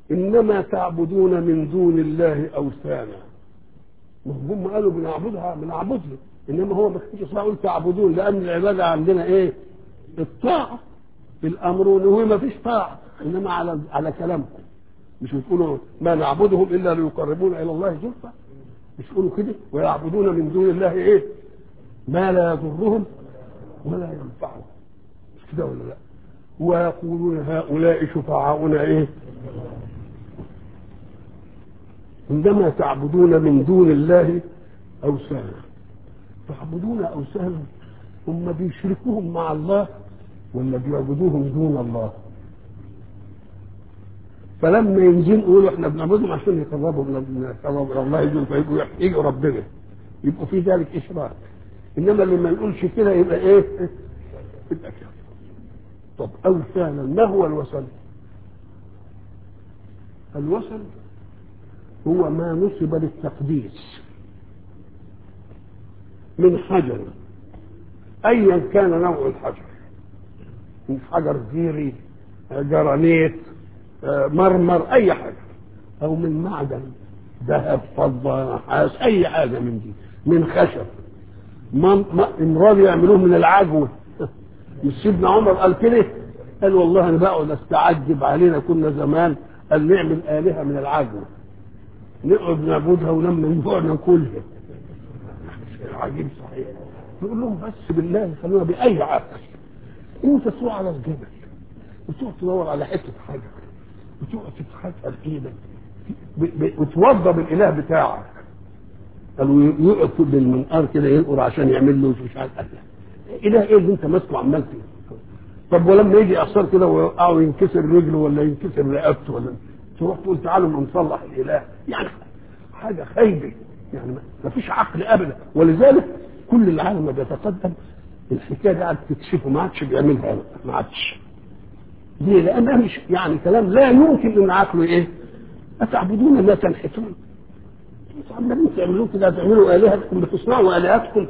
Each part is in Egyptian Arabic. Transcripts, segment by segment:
انما تعبدون من دون الله اوثانا هم قالوا بنعبدها بنعبدها انما هو ما كانش صح يقول تعبدون لان العباده عندنا ايه؟ الطاعه الامر وهو ما فيش طاعه انما على على كلامكم مش بتقولوا ما نعبدهم الا ليقربونا الى الله زلفى مش تقولوا كده ويعبدون من دون الله ايه؟ ما لا يضرهم ولا ينفعهم مش كده ولا لا؟ ويقولون هؤلاء شفعاؤنا ايه؟ عندما تعبدون من دون الله اوثانا تعبدون اوثانا هم بيشركوهم مع الله ولا بيعبدوهم دون الله فلما ينزلوا يقولوا احنا بنعبدهم عشان يقربوا يقربوا الى الله يجوا فيجوا يجوا ربنا يبقوا في ذلك اشراك انما اللي ما يقولش كده يبقى ايه؟ يبقى كده طب اوثانا ما هو الوثن؟ الوثن هو ما نصب للتقديس من حجر ايا كان نوع الحجر من حجر زيري جرانيت مرمر اي حاجه او من معدن ذهب فضه نحاس اي حاجه من دي من خشب امراض يعملوه من العجوه مش سيدنا عمر قال كده قال والله انا بقعد استعجب علينا كنا زمان قال نعمل الهه من العجوه نقعد نعبدها ولما نجوع ناكلها عجيب صحيح نقول لهم بس بالله خلونا باي عقل انت تروح على الجبل وتقعد تدور على حته حاجه وتقعد تتحسن ايدك وتوضى بالاله بتاعك قالوا يقعد بالمنقار كده ينقر عشان يعمل له مش عارف اله ايه اللي انت ماسكه عمال طب ولما يجي اعصار كده ويوقعه ينكسر رجله ولا ينكسر رقبته ولا تروح تقول تعالوا نصلح الاله يعني حاجه خايبه يعني ما فيش عقل ابدا ولذلك كل العالم ما بيتقدم الحكايه دي قاعد تكشفه ما عادش بيعملها ما عادش ليه؟ لانها مش يعني كلام لا يمكن ان عقله ايه؟ اتعبدون ما تنحتون انتوا عمالين تعملوا كده تعملوا الهتكم بتصنعوا الهتكم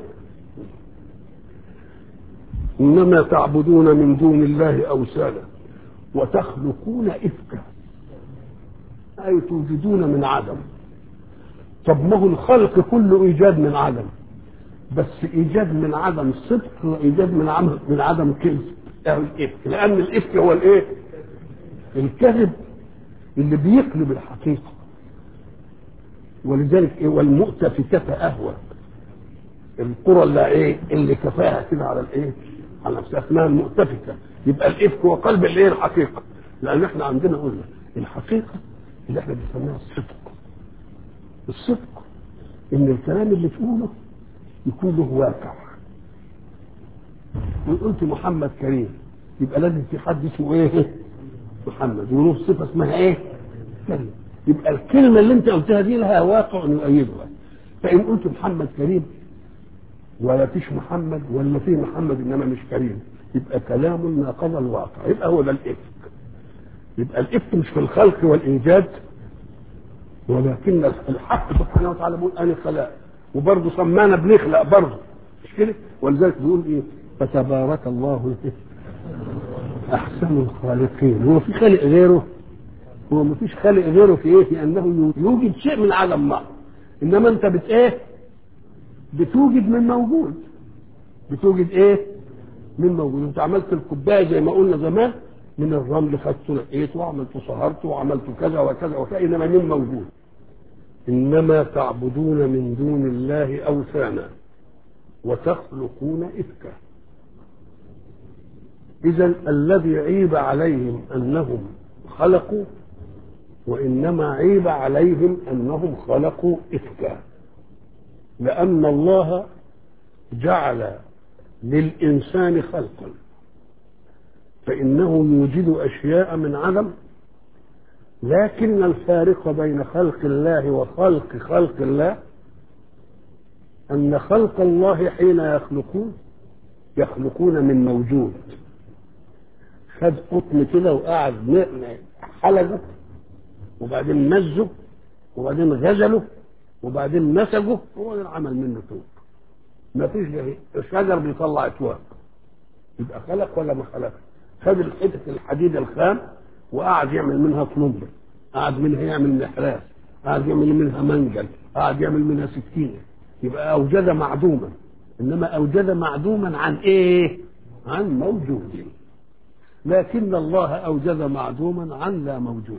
انما تعبدون من دون الله اوثانا وتخلقون افكا اي توجدون من عدم طب ما هو الخلق كله ايجاد من عدم بس ايجاد من عدم صدق وايجاد من عدم من عدم كذب او الافك لان الافك هو الايه الكذب اللي بيقلب الحقيقه ولذلك ايه والمؤتفكة اهوى القرى اللي ايه اللي كفاها كده على الايه على نفسها اسمها المؤتفكة يبقى الافك هو قلب الايه الحقيقه لان احنا عندنا قلنا الحقيقه اللي احنا بنسميها الصدق الصدق ان الكلام اللي تقوله يكون له واقع وان قلت محمد كريم يبقى لازم في حد اسمه ايه محمد وله صفه اسمها ايه كريم يبقى الكلمه اللي انت قلتها دي لها واقع يؤيدها فان قلت محمد كريم ولا فيش محمد ولا فيه محمد انما مش كريم يبقى كلام ناقض الواقع يبقى هو ده الافك يبقى الافك مش في الخلق والايجاد ولكن الحق سبحانه وتعالى بيقول انا خلق وبرضه سمانا بنخلق برضه مش كده ولذلك بيقول ايه فتبارك الله احسن الخالقين هو في خالق غيره هو ما فيش خالق غيره في ايه في انه يوجد شيء من عدم ما انما انت بت ايه بتوجد من موجود بتوجد ايه من موجود انت عملت الكوبايه زي ما قلنا زمان من الرمل خدته نقيته وعملته صهرته وعملته كذا وكذا وكذا انما من موجود انما تعبدون من دون الله اوثانا وتخلقون افكا اذا الذي عيب عليهم انهم خلقوا وانما عيب عليهم انهم خلقوا افكا لان الله جعل للانسان خلقا فانه يوجد اشياء من عدم لكن الفارق بين خلق الله وخلق خلق الله ان خلق الله حين يخلقون يخلقون من موجود خد قطن كده وقعد حلقه وبعدين مزه وبعدين غزله وبعدين نسجه هو ده عمل منه طوب ما فيش الشجر بيطلع اتواق يبقى خلق ولا ما خلق خد الحته الحديد الخام وقعد يعمل منها طلمبه قعد منها يعمل محراث قعد يعمل منها منجل قعد يعمل منها سكينه يبقى اوجد معدوما انما اوجد معدوما عن ايه عن موجود لكن الله اوجد معدوما عن لا موجود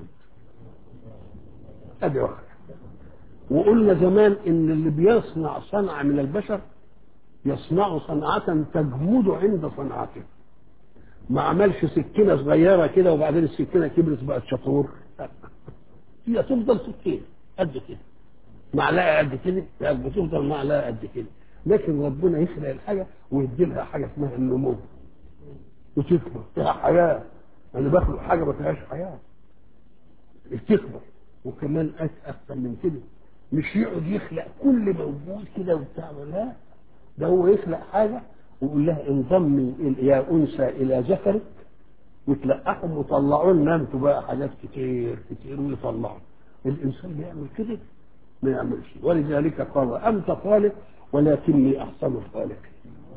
ادي واحد وقلنا زمان ان اللي بيصنع صنعه من البشر يصنع صنعة تجمد عند صنعته ما عملش سكينة صغيرة كده وبعدين السكينة كبرت بقت شطور لا. هي تفضل سكينة قد كده معلقة قد كده لا بتفضل معلقة قد كده لكن ربنا يخلق الحاجة ويدي لها حاجة اسمها النمو وتكبر فيها حياة أنا بخلق حاجة ما فيهاش حياة تكبر وكمان أكثر من كده مش يقعد يخلق كل موجود كده وبتاع لا ده هو يخلق حاجة ويقول لها انضمي يا أنثى إلى ذكرك وتلقحهم وطلعوا لنا انتوا بقى حاجات كتير كتير ويطلعوا الإنسان بيعمل كده ما يعملش ولذلك قال أنت خالق ولكني أحسن الخالقين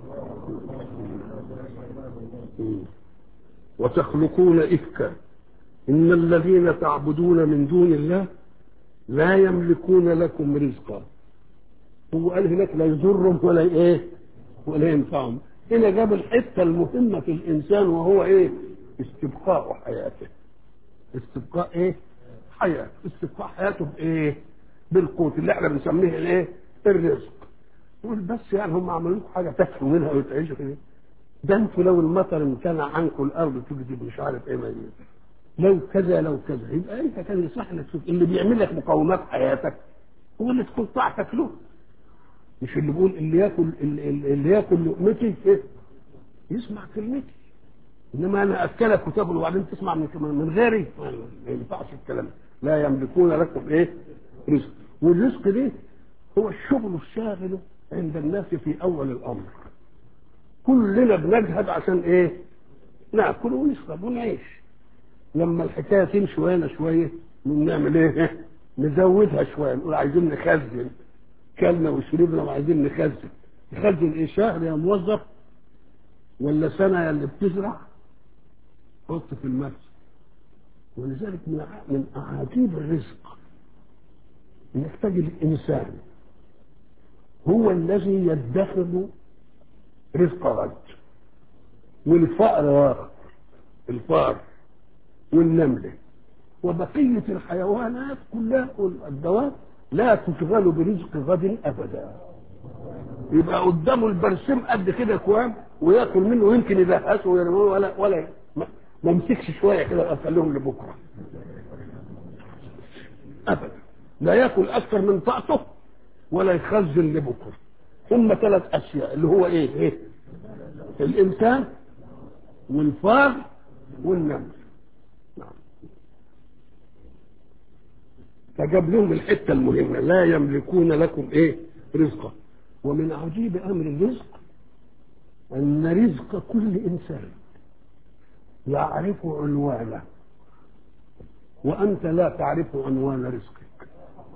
وتخلقون إفكا إن الذين تعبدون من دون الله لا يملكون لكم رزقا هو قال هناك لا يضرهم ولا ايه ولا ينفعهم هنا جاب الحته المهمه في الانسان وهو ايه استبقاء حياته استبقاء ايه حياته استبقاء حياته بايه بالقوت اللي احنا بنسميه الايه الرزق يقول بس يعني هم عملوا لكم حاجه تاكلوا منها وتعيشوا كده ده انتوا لو المطر امتنع عنكم الارض تجدي مش عارف ايه ما لو كذا لو كذا يبقى انت كان يصح انك تشوف اللي بيعمل لك مقومات حياتك هو اللي تكون طاعتك له مش اللي بيقول اللي ياكل اللي, اللي ياكل لقمتي إيه؟ يسمع كلمتي انما انا اكلك وتاكل وبعدين تسمع من من غيري ما ينفعش الكلام لا يملكون لكم ايه رزق والرزق ده هو الشغل الشاغل عند الناس في اول الامر كلنا بنجهد عشان ايه ناكل ونشرب ونعيش لما الحكايه تمشي وهنا شويه نعمل ايه نزودها شويه نقول عايزين نخزن كلنا وشربنا وعايزين نخزن نخزن ايه شهر يا موظف ولا سنه يا اللي بتزرع حط في المخزن ولذلك من من اعاجيب الرزق انك تجد الانسان هو الذي يدخر رزق غد والفأر واخر الفأر والنملة وبقية الحيوانات كلها الدواب لا تشغل برزق غد أبدا يبقى قدامه البرسيم قد كده كوام وياكل منه ويمكن يدهسه ويرموه ولا ولا ما يمسكش شويه كده ويخليهم لبكره ابدا لا ياكل اكثر من طاقته ولا يخزن لبكره هم ثلاث اشياء اللي هو ايه ايه الانسان والفار والنمل نعم فجاب لهم الحته المهمه لا يملكون لكم ايه رزقا ومن عجيب امر الرزق ان رزق كل انسان يعرف عنوانه وانت لا تعرف عنوان رزقك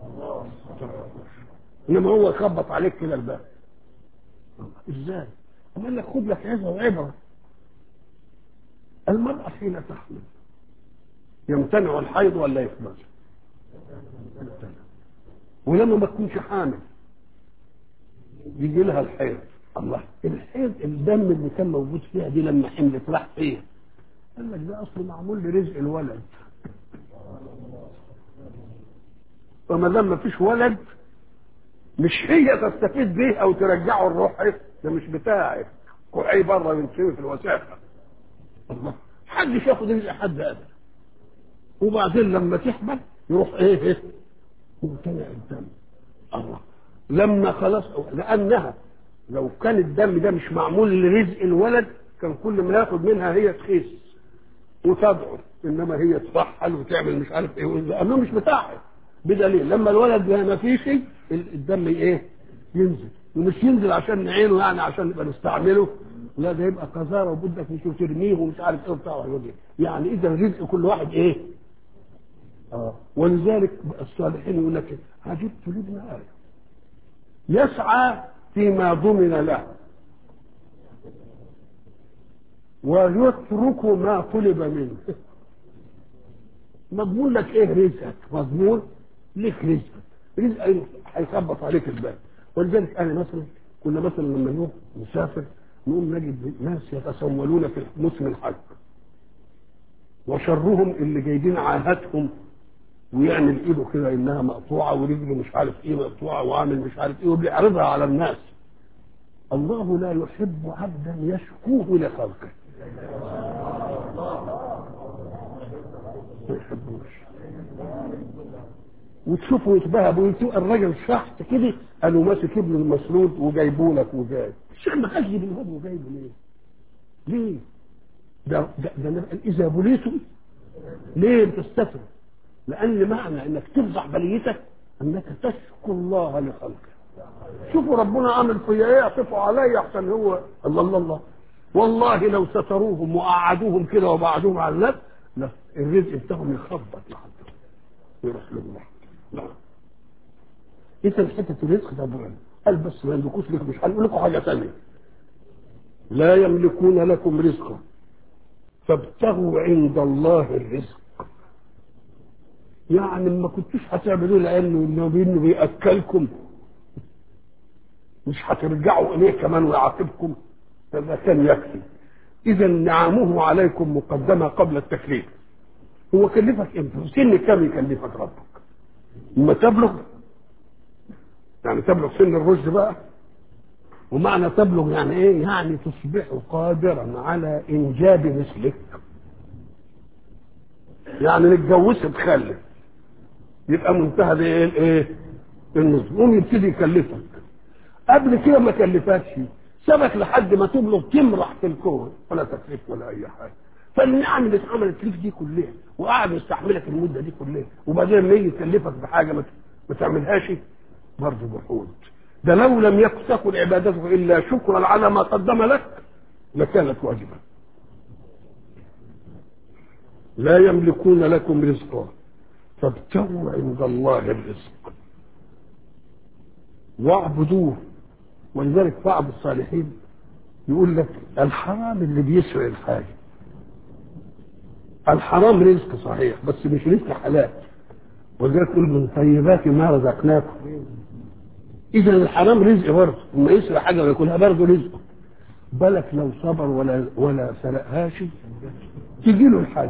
انما هو يخبط عليك كده الباب ازاي قال لك خد لك عظه وعبره المرأة حين تحمل يمتنع الحيض ولا يقبل ولما ما تكونش حامل يجي لها الحيض الله الحيض الدم اللي كان موجود فيها دي لما حملت راح فين قال لك ده اصله معمول لرزق الولد فما دام ما فيش ولد مش هي تستفيد به او ترجعه الروح ده مش بتاعك كوعي بره ويمشي في الوساخه الله حدش ياخد رزق حد ابدا وبعدين لما تحمل يروح ايه ايه ممتنع الدم الله لما خلاص لانها لو كان الدم ده مش معمول لرزق الولد كان كل ما ياخد منها هي تخس وتضعف انما هي تفحل وتعمل مش عارف ايه لانه مش بتاعها بدليل لما الولد ما فيش الدم ايه ينزل ومش ينزل عشان نعينه يعني عشان نبقى نستعمله لا ده يبقى قذاره وبدك مش ترميه ومش عارف ايه وبتاع يعني اذا رزق كل واحد ايه آه. ولذلك الصالحين يقول لك عجبت لابن ادم يسعى فيما ضمن له ويترك ما طلب منه مضمون لك ايه رزقك مضمون لك رزقك رزق هيخبط عليك الباب ولذلك انا مثلا كنا مثلا لما نروح نسافر نقوم نجد ناس يتسولون في موسم الحج وشرهم اللي جايبين عاهاتهم ويعمل ايده كده انها مقطوعه ورجله مش عارف ايه مقطوعه وعامل مش عارف ايه وبيعرضها على الناس الله لا يحب عبدا يشكوه لخلقه ما يحبوش وتشوفوا يتبهبوا ويتبقى الراجل شحت كده قالوا ماسك ابن المسلول وجايبه لك وجايب الشيخ ما خدش بالهدى وجايبه ليه؟ ليه؟ ده ده, ده اذا بليتم ليه بتستتر؟ لان معنى انك تفضح بليتك انك تشكو الله لخلقه شوفوا ربنا عامل فيا ايه يعطفوا عليا احسن هو الله الله الله والله لو ستروهم وقعدوهم كده وبعدوهم على الناس لا الرزق بتاعهم يخبط لحد ويروح لله نعم اذا حته الرزق ده بره قال بس ما يملكوش لكم مش هنقول لكم حاجه ثانيه لا يملكون لكم رزقا فابتغوا عند الله الرزق يعني ما كنتوش هتعملوه لانه انه بياكلكم مش هترجعوا اليه كمان ويعاقبكم فده كان يكفي اذا نعمه عليكم مقدمه قبل التكليف هو كلفك امتى سن كم يكلفك ربك لما تبلغ يعني تبلغ سن الرشد بقى ومعنى تبلغ يعني ايه يعني تصبح قادرا على انجاب مثلك يعني نتجوزها تخلف يبقى منتهى الايه الايه النظام يبتدي يكلفك قبل كده ما كلفكش سبك لحد ما تبلغ تمرح في الكون ولا تكليف ولا اي حاجه فالنعم اللي اتعملت ليك دي كلها وقاعد مستحملك المده دي كلها وبعدين لما يجي يكلفك بحاجه ما تعملهاش برضه بحود ده لو لم يكن تكن عبادته الا شكرا على ما قدم لك لكانت واجبه لا يملكون لكم رزقا فابتغوا عند الله الرزق واعبدوه ولذلك بعض الصالحين يقول لك الحرام اللي بيسرق الحاجة الحرام رزق صحيح بس مش رزق حلال ولذلك يقول من طيبات ما رزقناكم اذا الحرام رزق برضه لما يسرق حاجه وياكلها برضه رزق بالك لو صبر ولا ولا سرقهاش تجي له الحج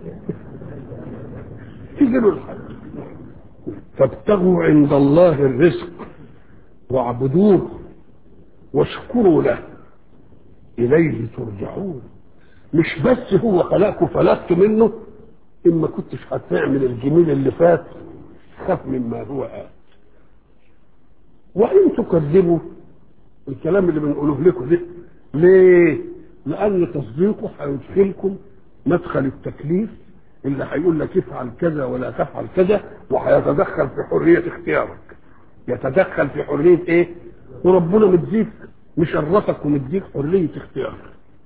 تجي له الحج فابتغوا عند الله الرزق واعبدوه واشكروا له اليه ترجعون مش بس هو خلقكم فلتوا منه اما كنتش هتعمل الجميل اللي فات خاف مما هو آت وان تكذبوا الكلام اللي بنقوله لكم ده ليه؟ لان تصديقه هيدخلكم مدخل التكليف اللي هيقول لك افعل كذا ولا تفعل كذا وهيتدخل في حريه اختيارك يتدخل في حريه ايه؟ وربنا مديك مشرفك ومديك حريه اختيار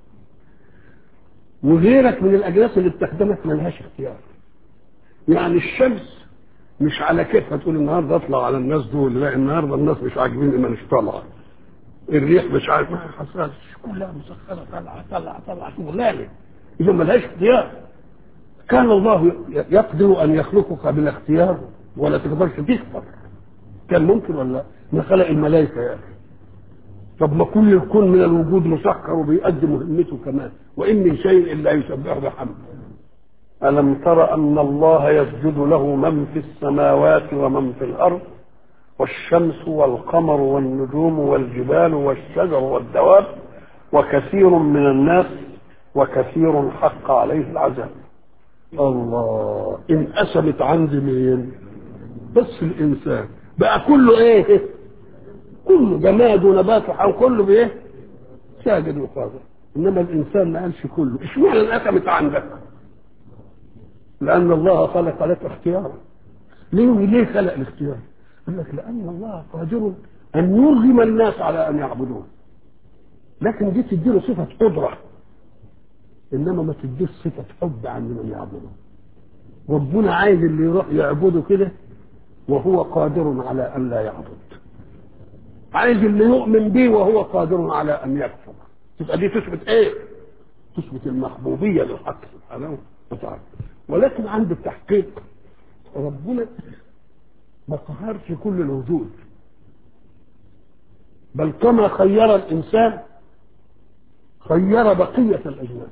وغيرك من الاجناس اللي بتخدمك ملهاش اختيار يعني الشمس مش على كيفها تقول النهارده اطلع على الناس دول لا النهارده الناس مش عاجبين ما مش طالعه الريح مش عارف ما حصلش كلها مسخره طالعه طالعه طالعه شغلانه اذا ملهاش اختيار كان الله يقدر ان يخلقك بلا اختيار ولا تقدرش تختار كان ممكن ولا ما خلق الملائكه يا اخي طب ما كل الكون من الوجود مسخر وبيؤدي مهمته كمان وان من شيء الا يسبحه بحمده الم تر ان الله يسجد له من في السماوات ومن في الارض والشمس والقمر والنجوم والجبال والشجر والدواب وكثير من الناس وكثير حق عليه العذاب الله انقسمت عند مين بس الانسان بقى كله ايه كله جماد ونبات وحيوان كله بايه ساجد وخاضع انما الانسان ما قالش كله اشمعنى انقسمت عندك لان الله خلق لك اختيارا ليه ليه خلق الاختيار قال لك لان الله قادر ان يرغم الناس على ان يعبدوه لكن دي تديله صفه قدره انما ما تديش صفه حب عن من يعبده ربنا عايز اللي يروح يعبده كده وهو قادر على ان لا يعبد عايز اللي يؤمن به وهو قادر على ان يكفر تبقى دي تثبت ايه تثبت المحبوبيه للحق سبحانه وتعالى ولكن عند التحقيق ربنا ما قهرش كل الوجود بل كما خير الإنسان خير بقية الأجناس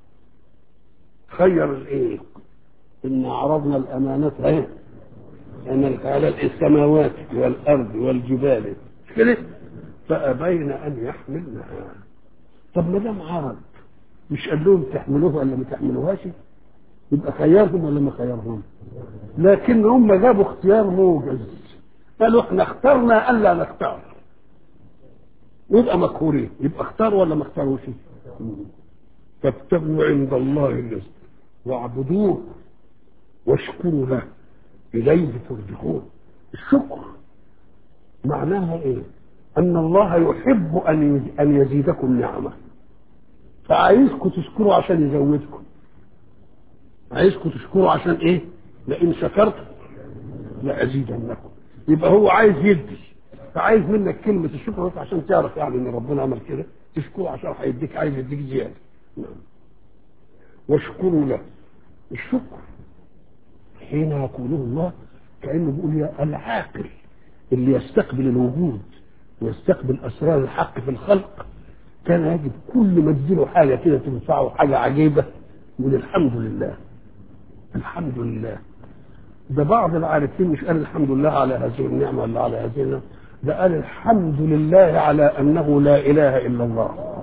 خير الإيه إن عرضنا الأمانة إيه أن على السماوات والأرض والجبال كده فأبين أن يحملنها طب ما دام عرض مش قال لهم تحملوها ولا ما تحملوهاش يبقى خيرهم ولا ما خيرهم لكن هم جابوا اختيار موجز قالوا احنا اخترنا الا نختار يبقى مقهورين يبقى اختاروا ولا ما اختاروش فابتغوا عند الله الرزق واعبدوه واشكروا له اليه ترجعون الشكر معناها ايه ان الله يحب ان ان يزيدكم نعمه فعايزكم تشكروا عشان يزودكم عايزكم تشكروا عشان ايه لئن شكرتم لازيدنكم يبقى هو عايز يدي فعايز منك كلمه الشكر بس عشان تعرف يعني ان ربنا عمل كده تشكره عشان هيديك عايز يديك زياده نعم واشكروا له الشكر حين يقوله الله كانه بيقول يا العاقل اللي يستقبل الوجود ويستقبل اسرار الحق في الخلق كان يجب كل ما تديله حاجه كده تنفعه حاجه عجيبه يقول الحمد لله الحمد لله ده بعض العارفين مش قال الحمد لله على هذه النعمه ولا على هذه النعمه ده قال الحمد لله على انه لا اله الا الله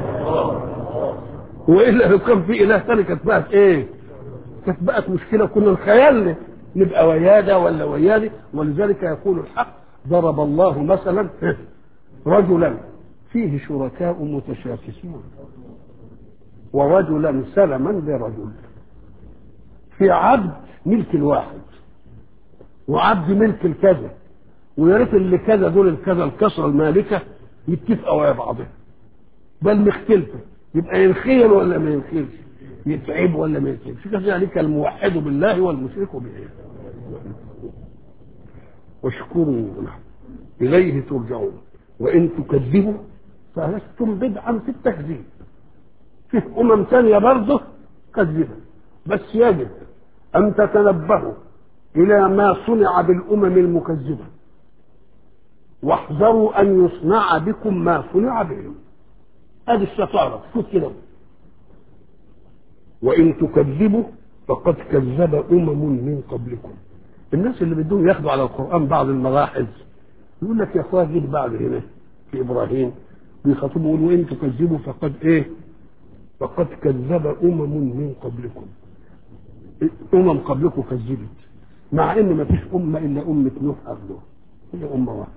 والا لو كان في اله ثاني كانت بقت ايه؟ كانت بقت مشكله كنا نخيلنا نبقى وياده ولا ويادي ولذلك يقول الحق ضرب الله مثلا رجلا فيه شركاء متشاكسون ورجلا سلما لرجل في عبد ملك الواحد وعبد ملك الكذا ويا ريت اللي كذا دول الكذا الكسره المالكه يتفقوا ويا بعضهم بل مختلفه يبقى ينخيل ولا ما ينخيلش يتعب ولا ما يتعبش كذلك الموحد بالله والمشرك به واشكروا له اليه ترجعون وان تكذبوا فلستم بدعا في التكذيب في امم ثانيه برضه كذبت بس يجب ان تتنبهوا الى ما صنع بالامم المكذبه واحذروا ان يصنع بكم ما صنع بهم هذه الشطاره شوف كده وان تكذبوا فقد كذب امم من قبلكم الناس اللي بدهم ياخدوا على القران بعض الملاحظ يقول لك يا اخويا جيت بعد هنا في ابراهيم بيخاطبوا يقولوا وان تكذبوا فقد ايه فقد كذب امم من قبلكم امم قبلكم كذبت مع ان ما فيش امه الا امه نوح قبله هي امه واحده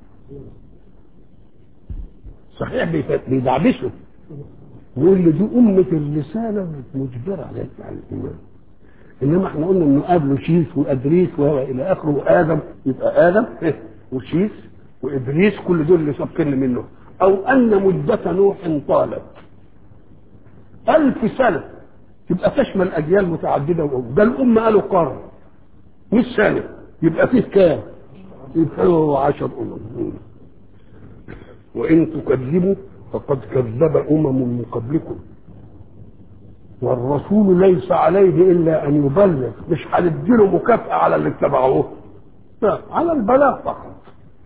صحيح بيدعبسوا يقول لي دي أمة الرسالة مجبرة على الإيمان إنما إحنا قلنا إنه قبله شيث وإدريس وإلى آخره وآدم يبقى آدم وشيث وإدريس كل دول اللي سابقين منه أو أن مدة نوح طالت ألف سنة تبقى تشمل أجيال متعددة ده الأمة قالوا قرن مش سنة يبقى فيه كام؟ يبقى هو عشر أمم وإن تكذبوا فقد كذب أمم من قبلكم والرسول ليس عليه إلا أن يبلغ مش هنديله مكافأة على اللي اتبعوه لا على البلاغ فقط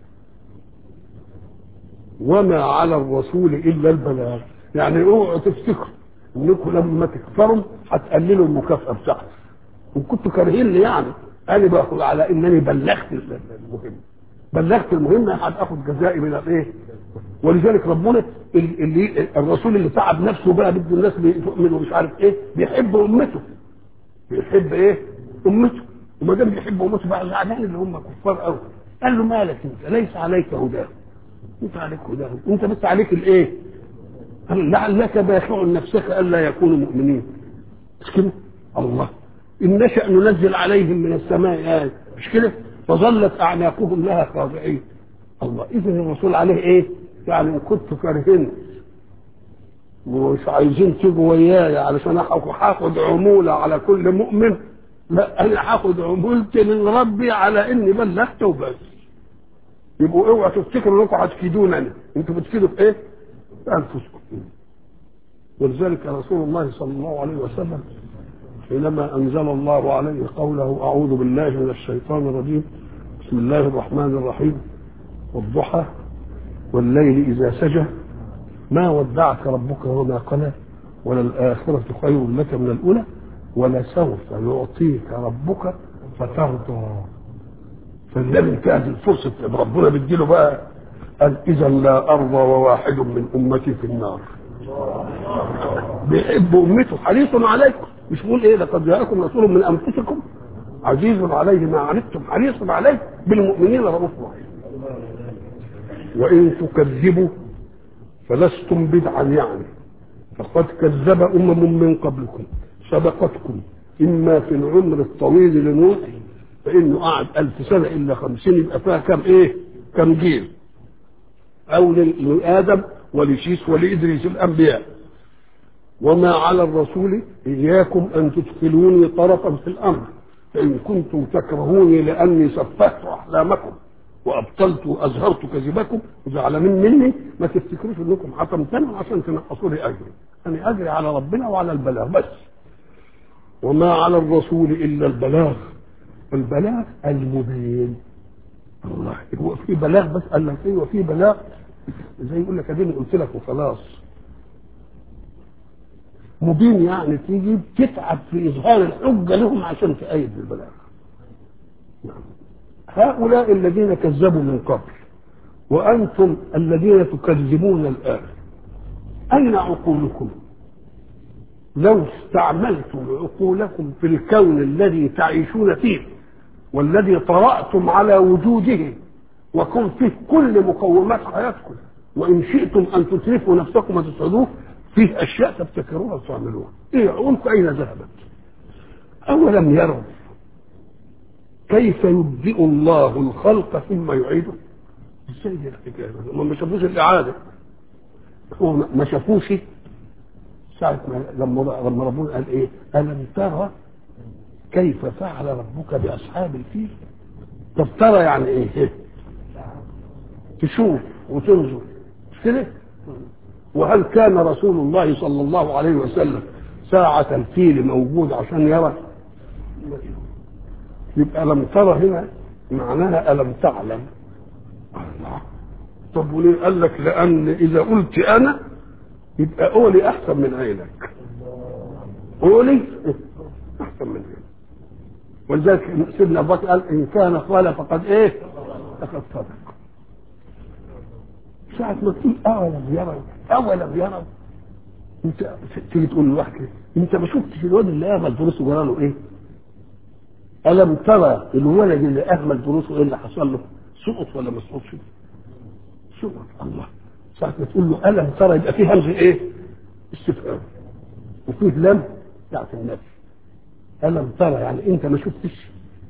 وما على الرسول إلا البلاغ يعني اوعوا تفتكروا انكم لما تكفروا هتقللوا المكافأة بتاعتي وان كنتوا كارهين لي يعني انا باخد على انني بلغت المهم بلغت المهمة هاخد جزائي من الايه ولذلك ربنا اللي الرسول اللي تعب نفسه بقى بده الناس تؤمن ومش عارف ايه بيحب امته بيحب ايه امته وما دام بيحب امته بقى زعلان اللي هم كفار قوي قال له مالك انت ليس عليك هداهم انت عليك هداهم انت بس عليك الايه قال لعلك باخع نفسك الا يكونوا مؤمنين مش كده الله ان نشا ننزل عليهم من السماء آية مش كده فظلت اعناقهم لها خاضعين الله اذا الرسول عليه ايه يعني ان كنتوا كارهين ومش عايزين تيجوا وياي علشان هاخد عموله على كل مؤمن لا انا هاخد عمولتي من ربي على اني بلغت وبس يبقوا اوعوا تفتكروا انكم هتفيدونني انتوا بتفيدوا في ايه؟ في انفسكم ولذلك رسول الله صلى الله عليه وسلم حينما أنزل الله عليه قوله أعوذ بالله من الشيطان الرجيم بسم الله الرحمن الرحيم والضحى والليل إذا سجى ما ودعك ربك وما قلى وللآخرة خير لك من الأولى ولسوف يعطيك ربك فترضى فالنبي انتهت الفرصة ربنا بيديله بقى قال إذا لا أرضى وواحد من أمتي في النار بيحب أمته حريص عليكم مش بيقول إيه لقد جاءكم رسول من أنفسكم عزيز عليه ما عنتم حريص عليه بالمؤمنين رؤوف رحيم وإن تكذبوا فلستم بدعا يعني فقد كذب أمم من قبلكم سبقتكم إما في العمر الطويل لنوح فإنه قعد ألف سنة إلا خمسين يبقى فيها كم إيه كم جيل أو لآدم ولشيس ولإدريس الأنبياء وما على الرسول إياكم أن تدخلوني طرفا في الأمر فإن كنتم تكرهوني لأني سفهت أحلامكم وأبطلت وأزهرت كذبكم وزعلانين مني ما تفتكروش إنكم حكمتني عشان تنقصوا لي أجري أنا أجري على ربنا وعلى البلاغ بس وما على الرسول إلا البلاغ البلاغ المبين الله هو في بلاغ بس قال لك ايه وفي بلاغ زي يقول لك اديني قلت لك وخلاص مبين يعني تيجي تتعب في اظهار الحجه لهم عشان تأيد بالبلاغ نعم. هؤلاء الذين كذبوا من قبل وانتم الذين تكذبون الان اين عقولكم لو استعملتم عقولكم في الكون الذي تعيشون فيه والذي طرأتم على وجوده وكن فيه كل مقومات حياتكم وإن شئتم أن تترفوا نفسكم وتسعدوه فيه أشياء تبتكروها وتعملوها إيه عقولكم أين ذهبت أولم يروا كيف يبدئ الله الخلق ثم يعيده ازاي دي الحكايه هم ما شافوش الاعاده هو ما شافوش ساعة ما لما لما ربنا قال ايه؟ ألم ترى كيف فعل ربك بأصحاب الفيل؟ طب ترى يعني ايه؟ تشوف وتنظر مش كده؟ وهل كان رسول الله صلى الله عليه وسلم ساعة الفيل موجود عشان يرى؟ يبقى لم ترى هنا معناها ألم تعلم الله طب وليه قال لك لأن إذا قلت أنا يبقى قولي احسن من عينك قولي احسن من عينك ولذلك سيدنا ابو بكر قال ان كان قال فقد ايه فقد صدق ساعة ما تقول أولم يروا أولم يروا أنت تيجي تقول لواحد أنت ما شفتش الواد اللي أهمل دروسه جرى له إيه؟ ألم ترى الولد اللي أهمل دروسه إيه اللي حصل له؟ سقط ولا ما سقطش؟ سقط الله ساعة ما تقول له ألم ترى يبقى فيه همزة إيه؟ استفهام وفيه لم بتاعت النفي ألم ترى يعني أنت ما شفتش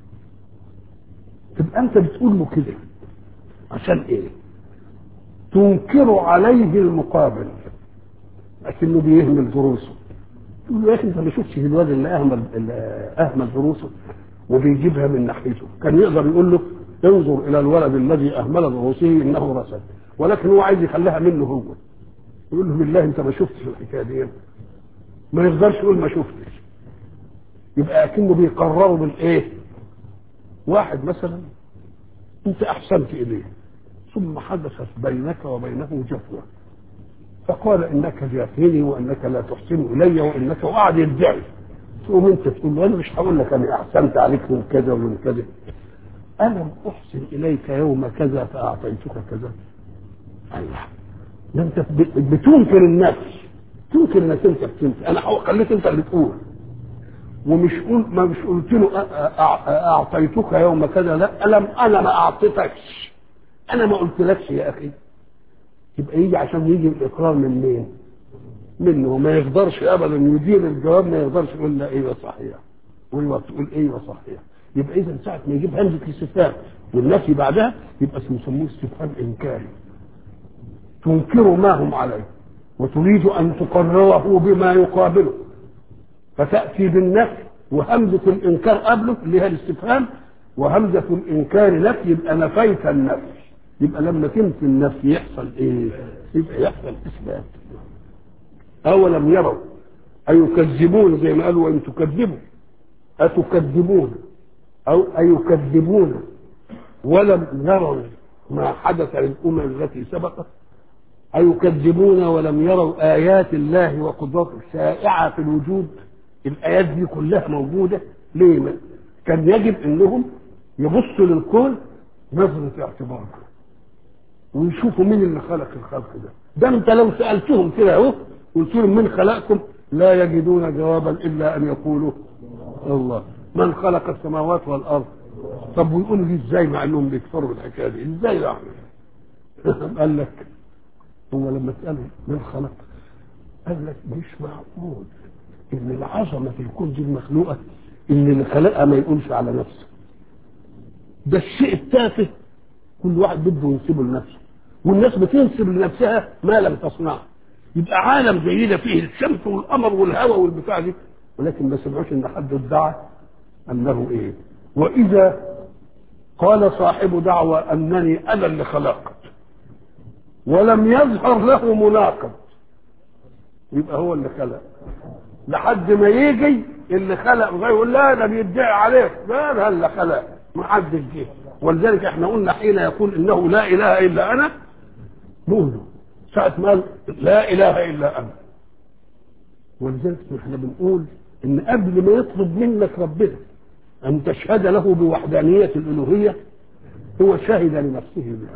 تبقى أنت بتقول له كده عشان إيه؟ تنكر عليه المقابل لكنه بيهمل دروسه تقول له يا أخي أنت ما شفتش الواد اللي أهمل اللي أهمل دروسه وبيجيبها من ناحيته كان يقدر يقول له انظر إلى الولد الذي أهمل دروسه إنه رسل ولكن هو عايز يخليها منه هو يقول له بالله انت ما شفتش الحكايه دي ما يقدرش يقول ما شفتش يبقى اكنه بيقرروا بالايه واحد مثلا انت احسنت اليه ثم حدثت بينك وبينه جفوه فقال انك جافيني وانك لا تحسن الي وانك وقعد يدعي تقوم انت تقول له انا مش هقول لك انا احسنت عليك من كذا ومن كذا الم احسن اليك يوم كذا فاعطيتك كذا الله ده انت بتنكر النفس تنكر انك انت بتنكر انا خليك انت اللي تقول ومش قول ما مش قلت له اعطيتك يوم كذا لا الم انا ما اعطيتكش انا ما قلتلكش يا اخي يبقى يجي عشان يجي الاقرار من مين؟ منه ما يقدرش ابدا يدير الجواب ما يقدرش يقول لا ايوه صحيح وتقول ايوه صحيح يبقى اذا ساعه ما يجيب همزه الاستفهام والنفي بعدها يبقى اسمه استفهام انكاري تنكر ما هم عليه وتريد ان تقرره بما يقابله فتاتي بالنفي وهمزه الانكار قبله اللي هي الاستفهام وهمزه الانكار نفي يبقى نفيت النفي يبقى لما تنفي النفي يحصل ايه؟ يبقى يحصل اثبات اولم يروا ايكذبون زي ما قالوا وان تكذبوا أتكذبون أو أيكذبون ولم يروا ما حدث للأمم التي سبقت أيكذبون ولم يروا آيات الله وقدرته شائعة في الوجود الآيات دي كلها موجودة ليه ما؟ كان يجب أنهم يبصوا للكون نظرة اعتبار ويشوفوا مين اللي خلق الخلق ده ده انت لو سألتهم كده اهو قلت لهم من خلقكم لا يجدون جوابا إلا أن يقولوا الله من خلق السماوات والأرض طب ويقولوا لي ازاي مع انهم بيكفروا بالحكايه دي ازاي يعني قال لك هو لما تساله من خلق قال لك مش معقول ان العظمه في الكون دي المخلوقه ان اللي خلقها ما يقولش على نفسه ده الشيء التافه كل واحد بده ينسبه لنفسه والناس بتنسب لنفسها ما لم تصنعه يبقى عالم زي ده فيه الشمس والقمر والهواء والبتاع دي ولكن ما سمعوش ان حد ادعى انه ايه واذا قال صاحب دعوة انني انا اللي خلقت ولم يظهر له مناقض يبقى هو اللي خلق لحد ما يجي اللي خلق وغير يقول لا ده بيدعي عليك لا ده اللي خلق ما حدش جه ولذلك احنا قلنا حين يقول انه لا اله الا انا نقول ساعة ما قال لا اله الا انا ولذلك احنا بنقول ان قبل ما يطلب منك ربنا ان تشهد له بوحدانية الالوهية هو شهد لنفسه بها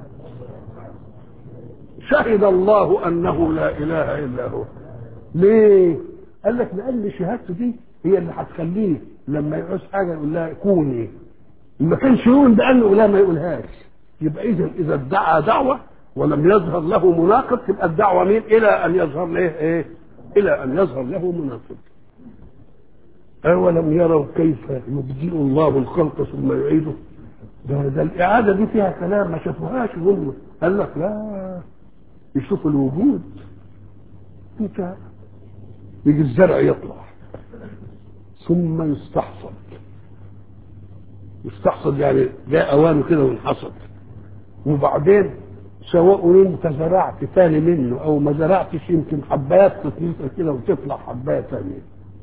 شهد الله انه لا اله الا هو ليه قال لك لان شهادته دي هي اللي هتخليه لما يعوز حاجه يقول لها كوني ما كانش يقول بانه لا ما يقولهاش يبقى اذا اذا ادعى دعوه ولم يظهر له مناقض تبقى الدعوه مين الى ان يظهر له ايه الى ان يظهر له مناقض أولم يروا كيف يبدئ الله الخلق ثم يعيده ده, ده الإعادة دي فيها كلام ما شافوهاش هم قال لك لا يشوفوا الوجود انت يجي الزرع يطلع ثم يستحصد يستحصد يعني جاء اوانه كده وانحصد وبعدين سواء انت زرعت تاني منه او ما زرعتش يمكن حبات تتنطر كده وتطلع حبايه ثانيه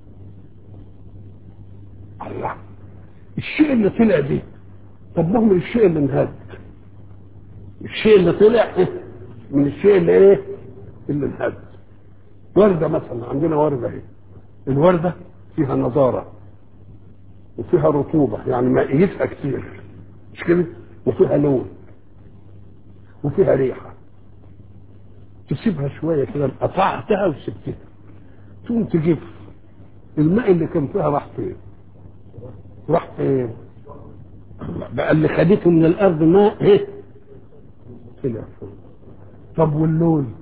الله الشيء اللي طلع دي طب ما هو من الشيء اللي انهد الشيء اللي طلع من الشيء اللي ايه اللي انهد ورده مثلا عندنا ورده اهي الورده فيها نضاره وفيها رطوبه يعني مائيتها كتير مش كده وفيها لون وفيها ريحه تسيبها شويه كده قطعتها وسبتها تقوم تجيب الماء اللي كان فيها راح فين؟ راح فين؟ بقى اللي خدته من الارض ماء ايه؟ طلع فوق طب واللون؟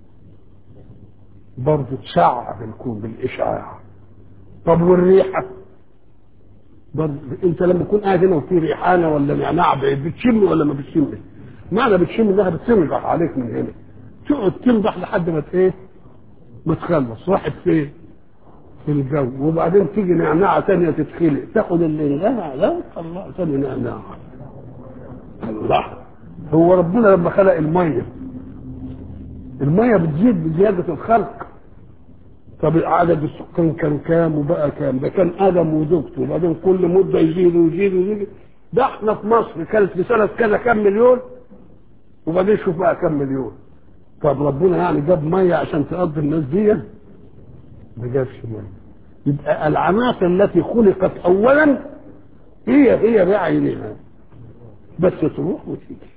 برضه تشع بالكون بالاشعاع طب والريحه؟ برضه انت لما تكون قاعد هنا وفي ريحانه ولا نعناع بعيد بتشم ولا ما بتشمش؟ معنى بتشم انها بتنضح عليك من هنا تقعد تنضح لحد ما ايه؟ ما تخلص راحت فين؟ في الجو وبعدين تيجي نعناعة تانية تتخلق تاخد اللي لا لا الله تاني نعناعة الله هو ربنا لما خلق المية المية بتزيد بزيادة الخلق طب عدد السكان كان كام وبقى كام ده كان آدم وزوجته وبعدين كل مدة يزيد ويزيد ويزيد ده احنا في مصر كانت في سنة كذا كام مليون وبعدين شوف بقى كام مليون طب ربنا يعني جاب مية عشان تقضي الناس دي ما جابش ميه يبقى العناصر التي خلقت اولا هي هي بعينها بس تروح وتيجي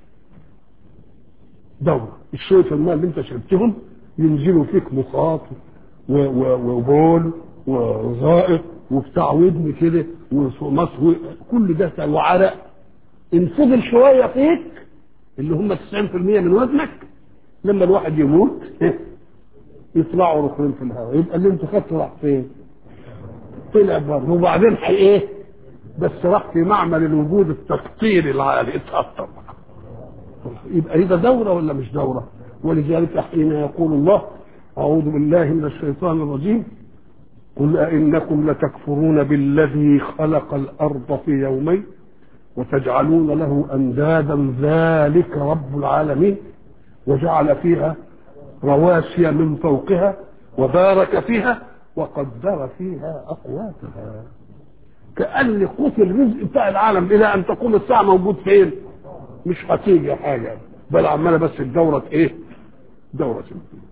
دورة الشوية الماء اللي انت شربتهم ينزلوا فيك مخاط وبول وغائط وبتاع ودن كده ومصر كل ده وعرق ان فضل شويه فيك اللي هم 90% من وزنك لما الواحد يموت يطلعوا ركنين في الهواء يبقى اللي انت خدته راح فين؟ طلع بره وبعدين حي ايه؟ بس راح في معمل الوجود التفطير العالي اتأثر يبقى ده دورة ولا مش دورة؟ ولذلك حين يقول الله أعوذ بالله من الشيطان الرجيم قل أئنكم لتكفرون بالذي خلق الأرض في يومين وتجعلون له أندادا ذلك رب العالمين وجعل فيها رواسي من فوقها وبارك فيها وقدر فيها أقواتها كأن قوت الرزق بتاع العالم إلى أن تقوم الساعة موجود فين؟ مش هتيجي حاجة بل عمالة بس الدورة إيه؟ دورة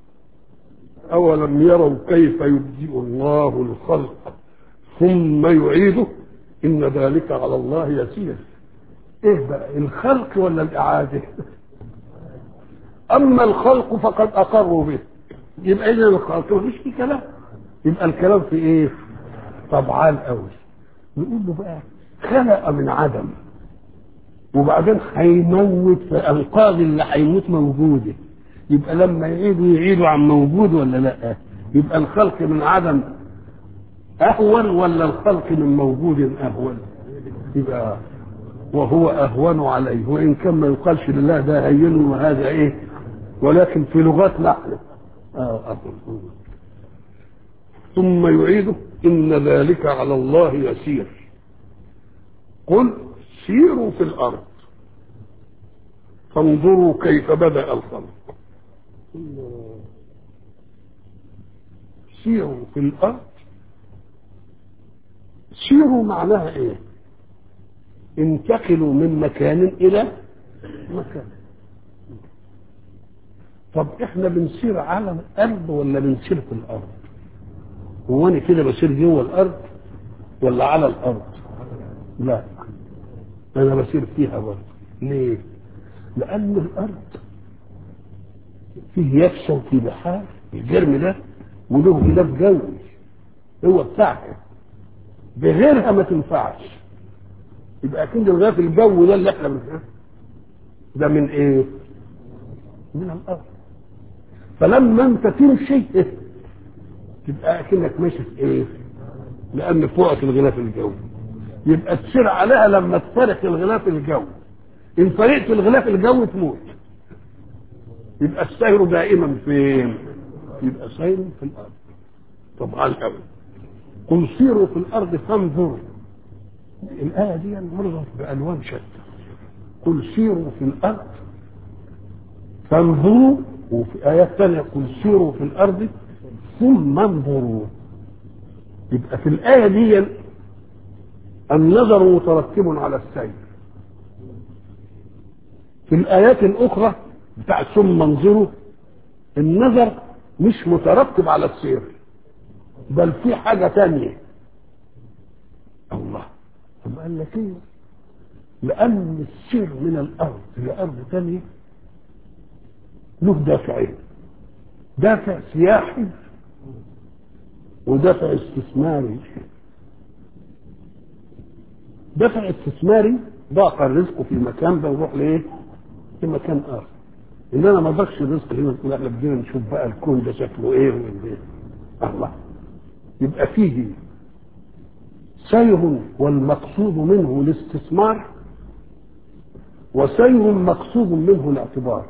أولم يروا كيف يبدئ الله الخلق ثم يعيده إن ذلك على الله يسير إيه بقى الخلق ولا الإعادة؟ أما الخلق فقد أقروا به يبقى إذا الخلق مفيش في كلام يبقى الكلام في إيه؟ طبعان قوي نقول له بقى خلق من عدم وبعدين هيموت في انقاذ اللي هيموت موجوده يبقى لما يعيدوا يعيدوا عن موجود ولا لا يبقى الخلق من عدم اهون ولا الخلق من موجود اهون يبقى وهو اهون عليه وان كان ما يقالش لله ده هين وهذا ايه ولكن في لغات نحن آه أهون. ثم يعيده ان ذلك على الله يسير قل سيروا في الارض فانظروا كيف بدا الخلق سيروا في الارض سيروا معناها ايه انتقلوا من مكان الى مكان طب احنا بنسير على الارض ولا بنسير في الارض هو انا كده بسير جوه الارض ولا على الارض لا انا بسير فيها برضه ليه لان الارض فيه يابسه وفي بحار الجرم ده وله غلاف جوي هو بتاعها بغيرها ما تنفعش يبقى اكيد الغلاف الجوي ده اللي احنا بنفعله ده من ايه؟ من الارض فلما انت تمشي تبقى اكنك ماشي في ايه؟ لان فوقك الغلاف الجوي يبقى تسير عليها لما تفرق الغلاف الجوي ان فرقت الغلاف الجوي تموت يبقى السير دائما فين؟ يبقى سير في الارض طبعا قوي قل سيروا في الارض فانظروا الايه دي مرضت بالوان شتى قل سيروا في الارض فانظروا وفي ايات ثانيه قل سيروا في الارض ثم انظروا يبقى في الايه دي النظر مترتب على السير في الآيات الأخرى بتاع ثم انظروا النظر مش مترتب على السير بل في حاجة تانية الله طب قال لك ايه لأن السير من الأرض لأرض تانية له دافعين دافع سياحي ودافع استثماري دفع استثماري ضاق الرزق في مكان ده ويروح لايه؟ في مكان اخر. ان انا ما ضاقش الرزق هنا نقول احنا بدينا نشوف بقى الكون ده شكله ايه وايه. الله. يبقى فيه سير والمقصود منه الاستثمار وسير مقصود منه الاعتبار.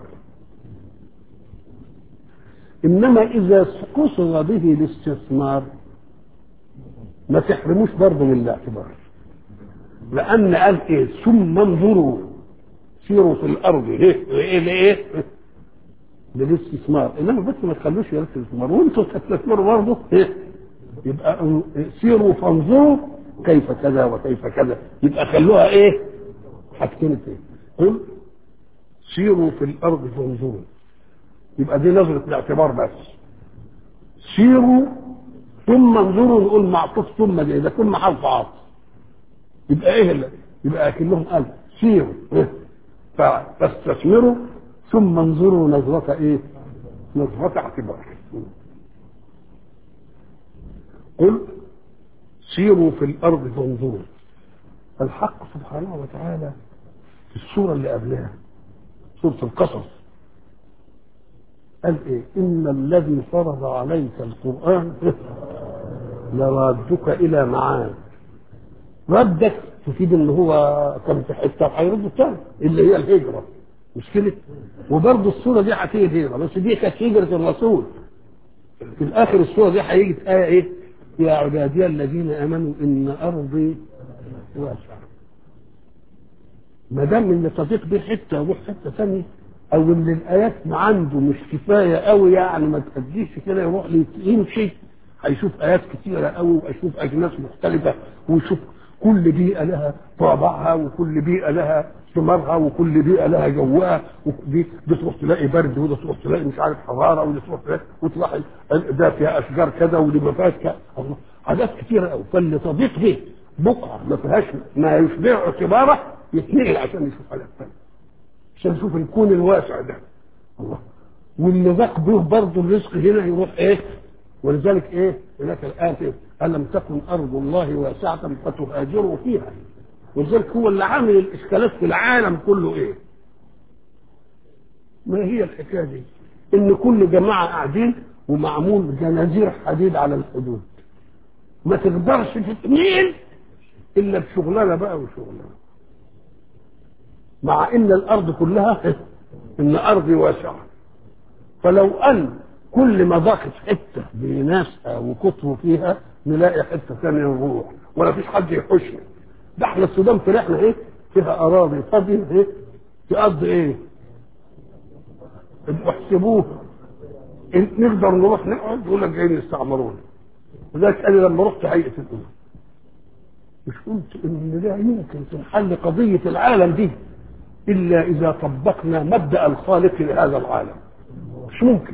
انما اذا قصد به الاستثمار ما تحرموش برضه من الاعتبار. لان قال ايه ثم انظروا سيروا في الارض ليه ايه لايه للاستثمار انما بس ما تخلوش الاستثمار وانتوا تستثمروا برضه ايه يبقى سيروا فانظروا كيف كذا وكيف كذا يبقى خلوها ايه حاجتين ايه قل سيروا في الارض فانظروا يبقى دي نظرة الاعتبار بس سيروا ثم انظروا نقول معطوف ثم دي اذا كنا حرف عاطف يبقى ايه اللي يبقى اكنهم قال سيروا إيه؟ فاستثمروا ثم انظروا نظرة ايه نظرة اعتبار قل سيروا في الارض فانظروا الحق سبحانه وتعالى في السورة اللي قبلها سورة القصص قال ايه ان الذي فرض عليك القرآن لرادك الى معاد ردك تفيد ان هو كان في حته هيرد تاني اللي هي الهجره مش كده؟ وبرضه الصوره دي هتيجي هجره بس دي كانت هجره الرسول في الاخر الصوره دي هيجي ايه ايه؟ يا عبادي الذين امنوا ان ارضي واسعه ما دام ان تضيق دي حته يروح حته ثانيه او ان الايات عنده مش كفايه قوي يعني ما تأديش كده يروح يمشي هيشوف ايات كثيره قوي ويشوف اجناس مختلفه ويشوف كل بيئة لها طابعها وكل بيئة لها ثمارها وكل بيئة لها جوها ودي دي تروح تلاقي برد وده تروح تلاقي مش عارف حرارة ودي تروح تلاقي وتلاقي ده فيها أشجار كذا ودي ما فيهاش كذا الله حاجات كتيرة قوي فاللي تضيق به بقعة ما فيهاش ما يشبع اعتباره يتنقل عشان يشوف حاجات ثانية عشان يشوف الكون الواسع ده الله واللي ضاق به برضه الرزق هنا يروح ايه ولذلك ايه هناك الآية ألم تكن أرض الله واسعة فتهاجروا فيها ولذلك هو اللي عامل الإشكالات في العالم كله ايه ما هي الحكاية دي إن كل جماعة قاعدين ومعمول جنازير حديد على الحدود ما تقدرش تتنقل إلا بشغلانة بقى وشغلانة مع إن الأرض كلها إن أرضي واسعة فلو أن كل ما ضاقت حته بناسها وكتروا فيها نلاقي حته ثانيه نروح ولا فيش حد يحوشنا ده احنا السودان فرحنا ايه فيها اراضي فاضيه ايه تقضي ايه احسبوه إن نقدر نروح نقعد يقول لك جايين يستعمرونا لذلك قال لما رحت هيئه الامم مش قلت ان لا يمكن تنحل قضيه العالم دي الا اذا طبقنا مبدا الخالق لهذا العالم مش ممكن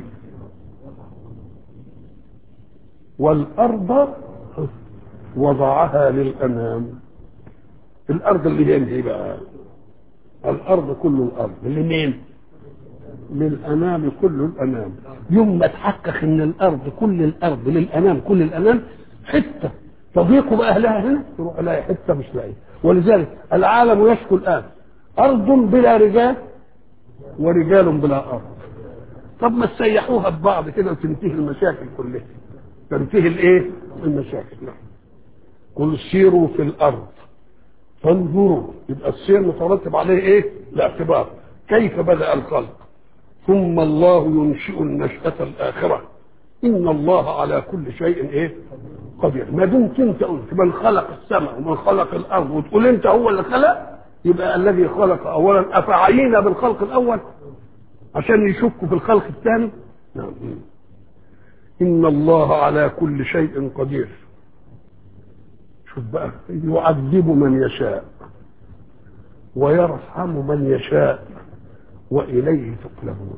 والأرض وضعها للأنام الأرض اللي هي ايه بقى الأرض كل الأرض لمين للأنام كل الأنام يوم ما تحقق إن الأرض كل الأرض للأنام كل الأنام حتة تضيق بأهلها هنا تروح لاقي حتة مش لاقي ولذلك العالم يشكو الآن أرض بلا رجال ورجال بلا أرض طب ما تسيحوها ببعض كده وتنتهي المشاكل كلها تنتهي الايه المشاكل نعم قل سيروا في الارض فانظروا يبقى السير مترتب عليه ايه الاعتبار كيف بدا الخلق ثم الله ينشئ النشأة الآخرة إن الله على كل شيء إيه قدير ما دمت أنت قلت من خلق السماء ومن خلق الأرض وتقول أنت هو اللي خلق يبقى الذي خلق أولا أفعينا بالخلق الأول عشان يشكوا في الخلق الثاني نعم إن الله على كل شيء قدير شوف بقى يعذب من يشاء ويرحم من يشاء وإليه تقلبون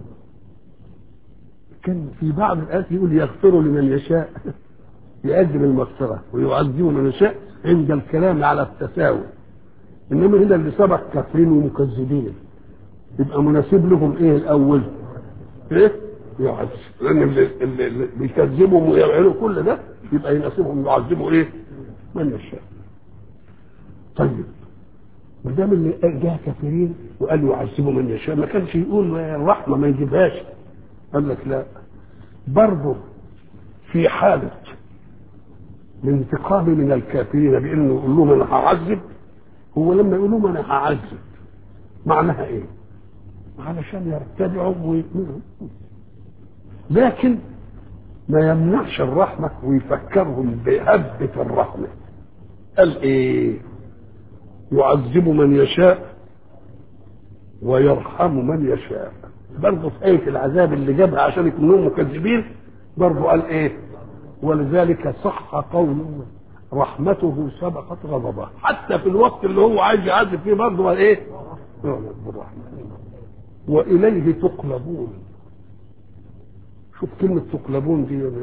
كان في بعض الآيات يقول يغفر لمن يشاء يقدم المغفرة ويعذب من يشاء عند الكلام على التساوي إنما هنا اللي سبق كافرين ومكذبين يبقى مناسب لهم إيه الأول؟ إيه؟ يعذب لان اللي, اللي, اللي بيكذبهم ويعملوا كل ده يبقى يناسبهم يعذبوا ايه؟ من يشاء. طيب ما دام اللي جاء كافرين وقال يعذبوا من يشاء ما كانش يقول الرحمه ما يجيبهاش قال لك لا برضه في حاله الانتقام من الكافرين بانه يقول لهم انا هعذب هو لما يقول لهم انا هعذب معناها ايه؟ علشان يرتدعوا ويؤمنوا لكن ما يمنعش الرحمة ويفكرهم بهبة الرحمة قال ايه يعذب من يشاء ويرحم من يشاء برضه في آية العذاب اللي جابها عشان يكونوا مكذبين برضه قال ايه ولذلك صح قوله رحمته سبقت غضبه حتى في الوقت اللي هو عايز يعذب فيه برضه قال ايه بالرحمة وإليه تقلبون شوف كلمة تقلبون دي يعني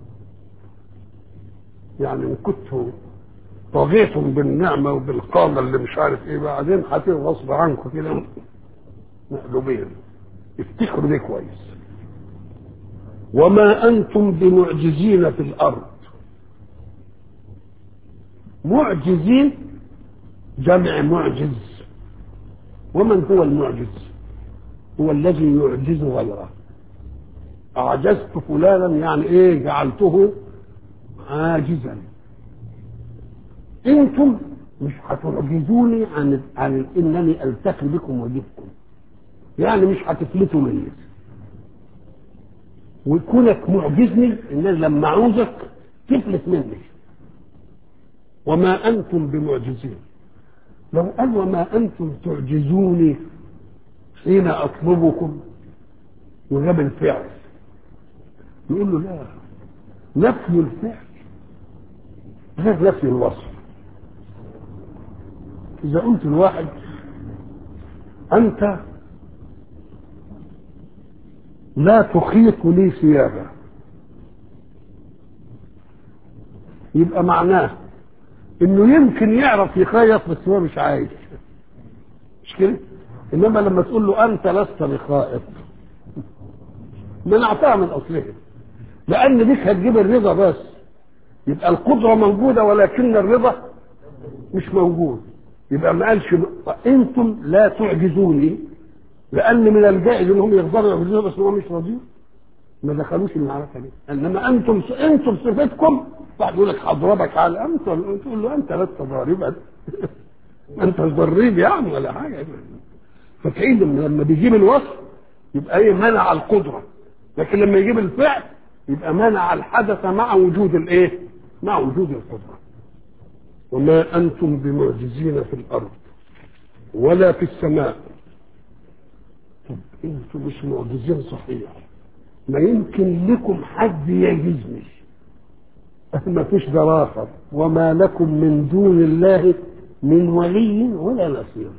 يعني إن كنتوا طغيتم بالنعمة وبالقامة اللي مش عارف إيه بعدين هتبقى غصب عنكم كده مقلوبين افتكروا دي كويس وما أنتم بمعجزين في الأرض معجزين جمع معجز ومن هو المعجز هو الذي يعجز غيره أعجزت فلانا يعني إيه جعلته عاجزا أنتم مش هتعجزوني عن عن إنني ألتقي بكم وأجيبكم يعني مش هتفلتوا مني وكونك معجزني إن لما أعوزك تفلت مني وما أنتم بمعجزين لو قال وما أنتم تعجزوني حين أطلبكم وجاب الفعل يقول له لا نفي الفعل غير نفي الوصف إذا قلت لواحد أنت لا تخيط لي ثيابا يبقى معناه انه يمكن يعرف يخيط بس هو مش عايز مش كده انما لما تقول له انت لست بخائط منعتها من اصلها لان ديك هتجيب الرضا بس يبقى القدره موجوده ولكن الرضا مش موجود يبقى ما قالش انتم لا تعجزوني لان من الجائز انهم يقدروا يعجزوني بس هم مش راضيين ما دخلوش المعركه دي انما انتم انتم صفتكم واحد يقول لك هضربك على انت تقول له انت لست ضاربا انت ضريب يعني ولا حاجه فتعيد لما بيجيب الوصف يبقى ايه منع القدره لكن لما يجيب الفعل يبقى منع الحدث مع وجود الايه؟ مع وجود القدره وما انتم بمعجزين في الارض ولا في السماء طب انتم مش معجزين صحيح ما يمكن لكم حد يجزني ما فيش دراسة وما لكم من دون الله من ولي ولا نصير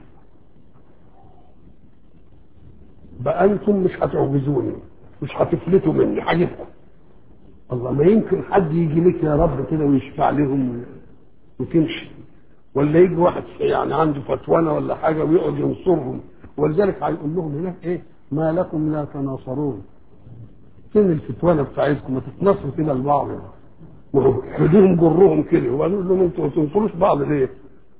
بقى انتم مش هتعجزوني مش هتفلتوا مني هجيبكم الله ما يمكن حد يجي لك يا رب كده ويشفع لهم وتمشي ولا يجي واحد يعني عنده فتوانه ولا حاجه ويقعد ينصرهم ولذلك هيقول لهم هناك ايه ما لكم لا تناصرون فين الفتوانه بتاعتكم ما تتناصروا كده لبعض خدوهم جرهم كده وقالوا لهم انتوا ما تنصروش بعض ليه؟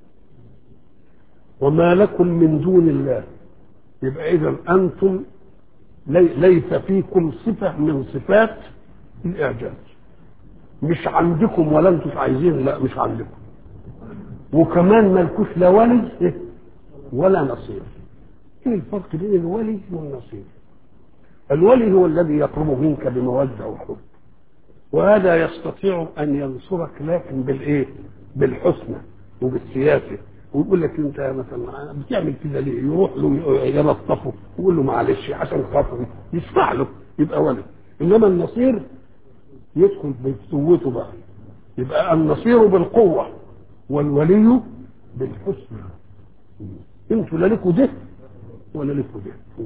وما لكم من دون الله يبقى اذا انتم لي ليس فيكم صفه من صفات الاعجاز مش عندكم ولا انتم عايزين لا مش عندكم وكمان مالكوش لا ولي ولا نصير ايه الفرق بين الولي والنصير الولي هو الذي يقرب منك بموده وحب وهذا يستطيع ان ينصرك لكن بالايه بالحسنى وبالسياسه ويقول لك انت مثلا بتعمل كده ليه يروح له يلطفه ويقول له معلش عشان خاطري يسمع له يبقى ولي انما النصير يدخل بقوته بقى يبقى النصير بالقوه والولي بالحسنى انتوا لا لكوا ده ولا لكوا ده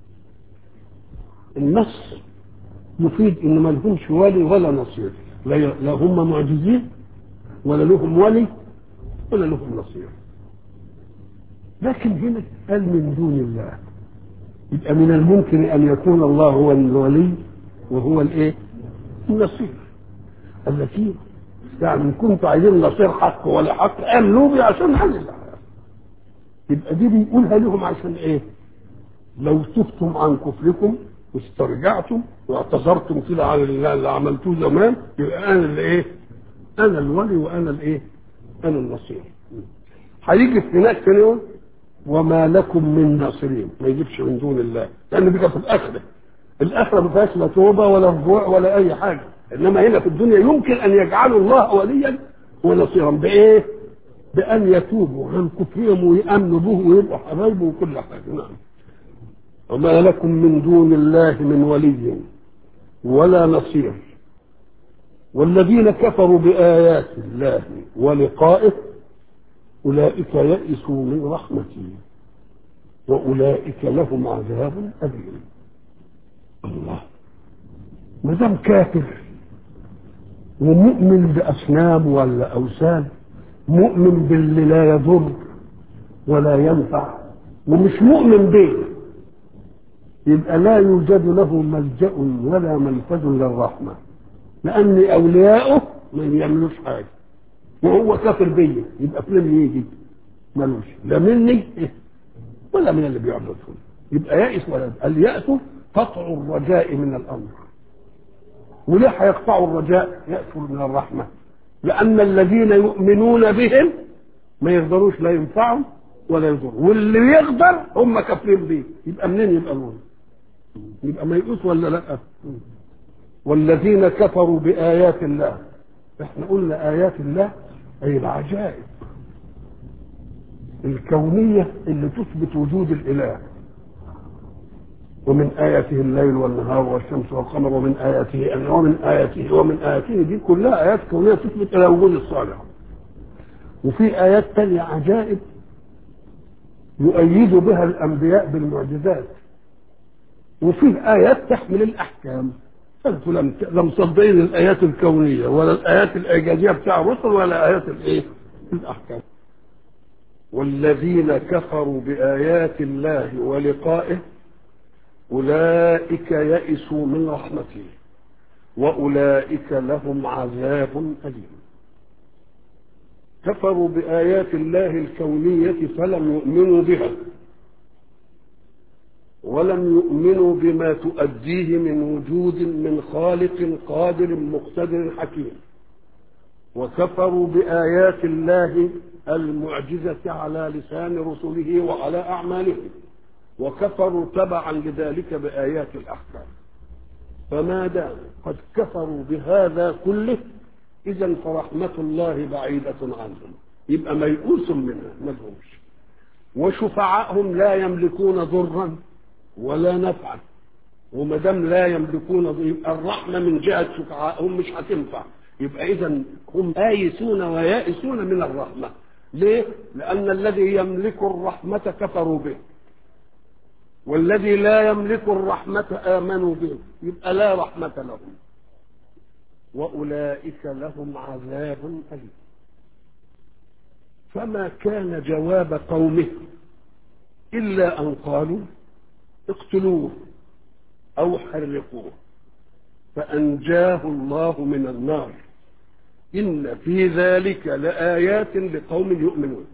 النص يفيد ان ما لهمش ولي ولا نصير لا لا هم معجزين ولا لهم ولي ولا لهم نصير لكن هنا قال من دون الله يبقى من الممكن ان يكون الله هو الولي وهو الايه النصير التي يعني كنتوا عايزين نصير حق ولا حق قالوا بي عشان حل يبقى دي بيقولها لهم عشان ايه لو تفتم عن كفركم واسترجعتم واعتذرتم كده على اللي عملتوه زمان يبقى انا اللي ايه؟ انا الولي وانا الايه؟ انا النصير. هيجي في هناك ثاني يوم وما لكم من ناصرين ما يجيبش من دون الله لان دي في الاخره. الاخره ما فيهاش لا توبه ولا رجوع ولا اي حاجه انما هنا في الدنيا يمكن ان يجعلوا الله وليا ونصيرا بايه؟ بان يتوبوا عن كفرهم ويامنوا به ويبقوا حبايبه وكل حاجه نعم. وما لكم من دون الله من ولي ولا نصير والذين كفروا بآيات الله ولقائه أولئك يئسوا من رحمتي وأولئك لهم عذاب أليم الله ما دام كافر ومؤمن بأصنام ولا أوثان مؤمن باللي لا يضر ولا ينفع ومش مؤمن به يبقى لا يوجد له ملجأ ولا منفذ للرحمة لأن أولياؤه ما يعملوش حاجة وهو كافر بيا يبقى فين يجي ملوش لا مني ولا من اللي بيعبدهم يبقى يائس ولا اليأس قطع الرجاء من الأمر وليه هيقطعوا الرجاء يأسوا من الرحمة لأن الذين يؤمنون بهم ما يقدروش لا ينفعهم ولا يضر واللي يقدر هم كافرين بيه يبقى منين يبقى الولي يبقى ما يقوس ولا لا والذين كفروا بآيات الله احنا قلنا آيات الله أي العجائب الكونية اللي تثبت وجود الإله ومن آياته الليل والنهار والشمس والقمر ومن آياته أن ومن آياته ومن آياته دي كلها آيات كونية تثبت إلى وجود الصالح وفي آيات تانية عجائب يؤيد بها الانبياء بالمعجزات وفيه ايات تحمل الاحكام انتوا لم لم تصدقين الايات الكونيه ولا الايات الاعجازيه بتاع الرسل ولا ايات الايه؟ الاحكام والذين كفروا بايات الله ولقائه اولئك يئسوا من رحمته واولئك لهم عذاب اليم كفروا بايات الله الكونيه فلم يؤمنوا بها ولم يؤمنوا بما تؤديه من وجود من خالق قادر مقتدر حكيم وكفروا بايات الله المعجزه على لسان رسله وعلى اعمالهم وكفروا تبعا لذلك بايات الاحكام فما دام قد كفروا بهذا كله اذا فرحمه الله بعيده عنهم يبقى ميؤوس منها ما لهمش وشفعائهم لا يملكون ضرا ولا نفعا وما دام لا يملكون يبقى الرحمه من جهه شفعائهم مش هتنفع يبقى اذا هم آيسون ويائسون من الرحمه ليه؟ لأن الذي يملك الرحمة كفروا به والذي لا يملك الرحمة آمنوا به يبقى لا رحمة لهم وأولئك لهم عذاب أليم فما كان جواب قومه إلا أن قالوا اقتلوه أو حرقوه فأنجاه الله من النار إن في ذلك لآيات لقوم يؤمنون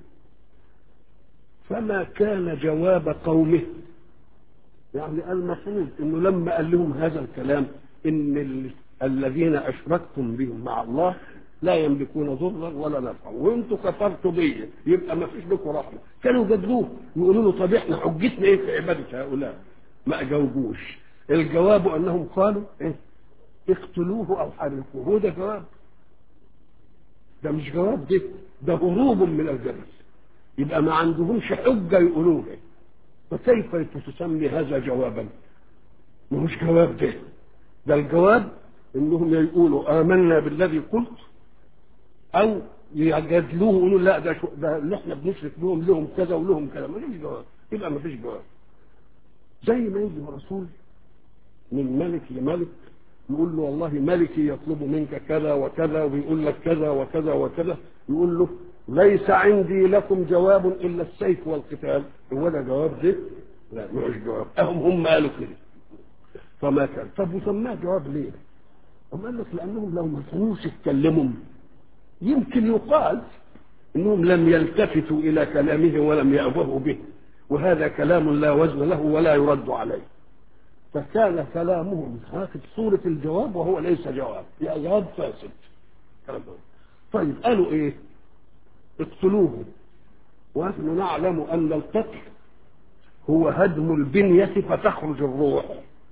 فما كان جواب قومه يعني المفروض انه لما قال لهم هذا الكلام ان ال- الذين اشركتم بهم مع الله لا يملكون ضرا ولا نفعا وانتم كفرتوا بي يبقى ما فيش لكم رحمه كانوا جادلوه يقولوا له طب احنا حجتنا ايه في عباده هؤلاء ما اجاوبوش الجواب انهم قالوا ايه اقتلوه او حرقوه هو ده جواب ده مش جواب ده ده هروب من الجبل يبقى ما عندهمش حجه يقولوها فكيف تسمي هذا جوابا ما هوش جواب ده ده الجواب انهم يقولوا امنا بالذي قلت او يجادلوه يقولوا لا ده شو ده اللي احنا بنشرك لهم لهم كذا ولهم كذا ما فيش جواب يبقى ما فيش جواب زي ما يجي رسول من ملك لملك يقول له والله ملكي يطلب منك كذا وكذا وبيقول لك كذا وكذا وكذا يقول له ليس عندي لكم جواب الا السيف والقتال هو ده جواب ده؟ لا مش جواب اهم هم قالوا كده فما كان طب وسماه جواب ليه؟ هم قال لك لانهم لو ما كانوش يتكلموا يمكن يقال انهم لم يلتفتوا الى كلامه ولم يأبهوا به وهذا كلام لا وزن له ولا يرد عليه فكان كلامهم هاخد صورة الجواب وهو ليس جواب يعني جواب فاسد كلام ده. طيب قالوا ايه اقتلوه ونحن نعلم ان القتل هو هدم البنية فتخرج الروح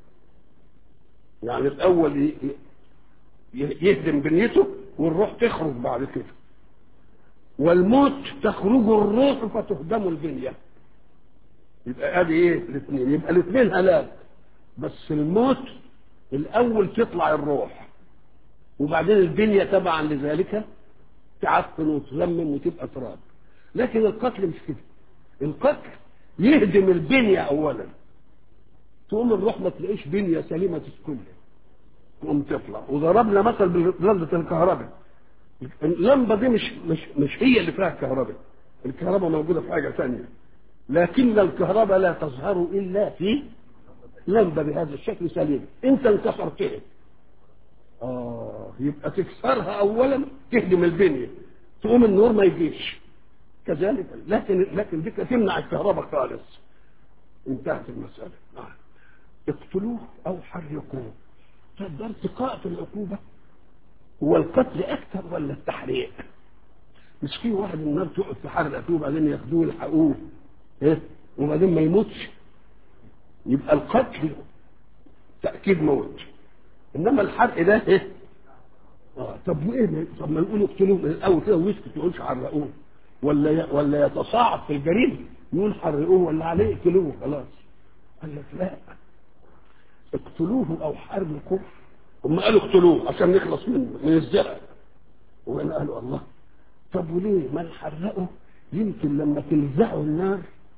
يعني الاول ي- ي- يهدم بنيته والروح تخرج بعد كده والموت تخرج الروح فتهدم البنية يبقى ادي ايه الاثنين يبقى الاثنين هلاك بس الموت الاول تطلع الروح وبعدين البنيه تبعا لذلك تعفن وتلمم وتبقى تراب لكن القتل مش كده القتل يهدم البنيه اولا تقوم الروح ما تلاقيش بنيه سليمه تسكنها تقوم تطلع وضربنا مثل بلمبه الكهرباء اللمبه دي مش مش مش هي اللي فيها الكهرباء الكهرباء موجوده في حاجه ثانيه لكن الكهرباء لا تظهر الا في لمبه بهذا الشكل سليم انت انكسرتها اه يبقى تكسرها اولا تهدم البنيه تقوم النور ما يجيش كذلك لكن لكن دي تمنع الكهرباء خالص انتهت المساله آه. اقتلوه او حرقوه طب ده ارتقاء في العقوبه هو القتل اكثر ولا التحريق مش في واحد النار تقعد في حرقه فيه وبعدين ياخدوه يلحقوه ايه وبعدين ما يموتش يبقى القتل تأكيد موت إنما الحرق ده إيه؟ آه طب وإيه طب ما نقول اقتلوه من الأول كده ويسكت ما يقولش حرقوه ولا ي... ولا يتصاعد في الجريمة يقول حرقوه ولا عليه اقتلوه خلاص قال لك لا اقتلوه أو حرقوه هم قالوا اقتلوه عشان نخلص منه من الزرع وهنا قالوا الله طب وليه ما نحرقه يمكن لما تلزعه النار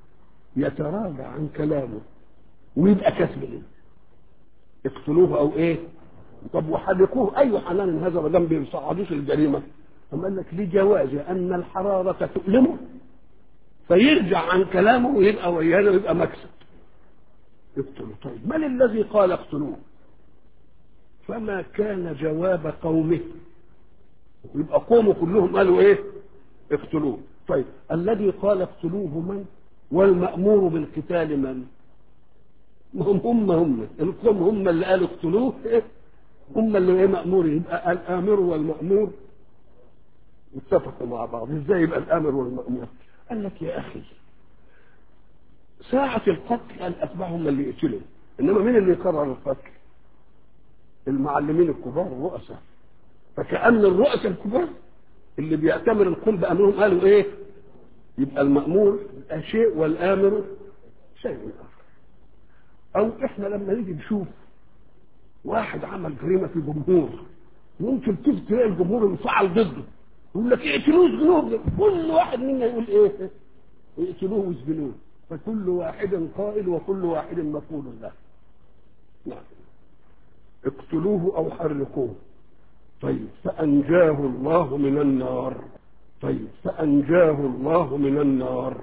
يتراجع عن كلامه ويبقى كسب ليه اقتلوه او ايه طب وحرقوه اي حنان هذا ما دام بيصعدوش الجريمه أم قال لك لجواز ان الحراره تؤلمه فيرجع عن كلامه ويبقى ويانا ويبقى مكسب اقتلوا طيب من الذي قال اقتلوه فما كان جواب قومه يبقى قومه كلهم قالوا ايه اقتلوه طيب الذي قال اقتلوه من والمأمور بالقتال من هم هم هم القوم هم اللي قالوا اقتلوه إيه؟ هم اللي ايه مأمور يبقى الآمر والمأمور اتفقوا مع بعض ازاي يبقى الآمر والمأمور قال لك يا أخي ساعة القتل الأتباع هم اللي يقتلوا إنما مين اللي يقرر القتل؟ المعلمين الكبار الرؤساء فكأن الرؤساء الكبار اللي بيأتمر القوم بأمرهم قالوا إيه؟ يبقى المأمور شيء والآمر شيء آخر أو إحنا لما نيجي نشوف واحد عمل جريمة في جمهور ممكن تيجي تلاقي الجمهور انفعل ضده يقول لك اقتلوه اسجنوه كل واحد منا يقول ايه؟ اقتلوه واسجنوه فكل واحد قائل وكل واحد مقول له نعم اقتلوه او حرقوه طيب فانجاه الله من النار طيب فانجاه الله من النار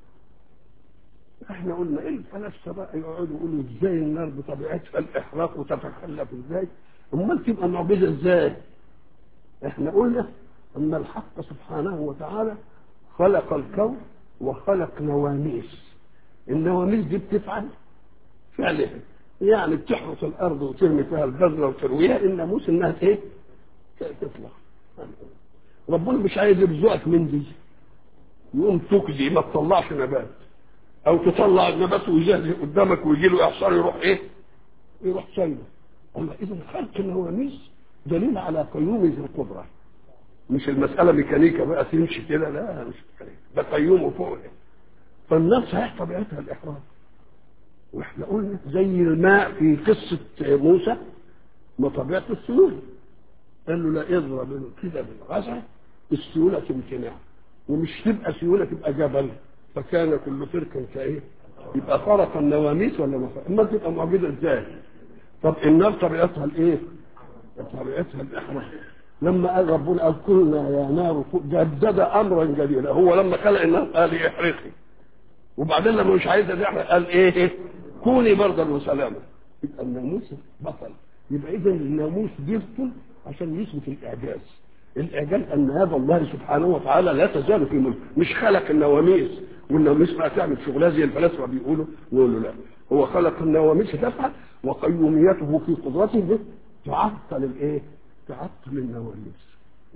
احنا قلنا ايه الفلاسفه بقى يقعدوا يقولوا ازاي النار بطبيعتها الاحراق وتتخلف ازاي امال تبقى معجزه ازاي احنا قلنا ان الحق سبحانه وتعالى خلق الكون وخلق نواميس النواميس دي بتفعل فعلها يعني بتحرس الارض وترمي فيها البذره وترويها الناموس انها ايه تطلع ربنا مش عايز يرزقك من دي يقوم تكذي ما تطلعش نبات او تطلع النبات ويجهز قدامك ويجي له اعصار يروح ايه يروح سايبه اما اذا خلق النواميس دليل على قيومه القدره مش المساله ميكانيكا بقى تمشي كده لا مش ميكانيكا ده قيوم فوق فالنار صحيح طبيعتها الاحراج واحنا قلنا زي الماء في قصه موسى ما طبيعته السيوله قال له لا اضرب كده بالغزه السيوله تمتنع ومش تبقى سيوله تبقى جبل فكان كل فرق كايه يبقى فرق النواميس ولا ما فرق اما تبقى معجزه ازاي طب النار طبيعتها الايه طبيعتها الاحراج لما قال ربنا قال كلنا يا نار جدد امرا جديدا هو لما خلق النار قال احرقي وبعدين لما مش عايزه تحرق قال ايه كوني بردا وسلاما يبقى الناموس بطل يبقى اذا الناموس بيبطل عشان يثبت الاعجاز الاعجاز ان هذا الله سبحانه وتعالى لا تزال في ملك مش خلق النواميس والنواميس بقى تعمل شغلها زي الفلاسفه بيقولوا نقول له لا هو خلق النواميس تفعل وقيوميته في قدرته تعطل الايه؟ تعطل النواميس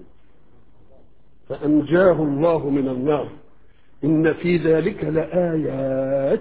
فانجاه الله من النار إن في ذلك لآيات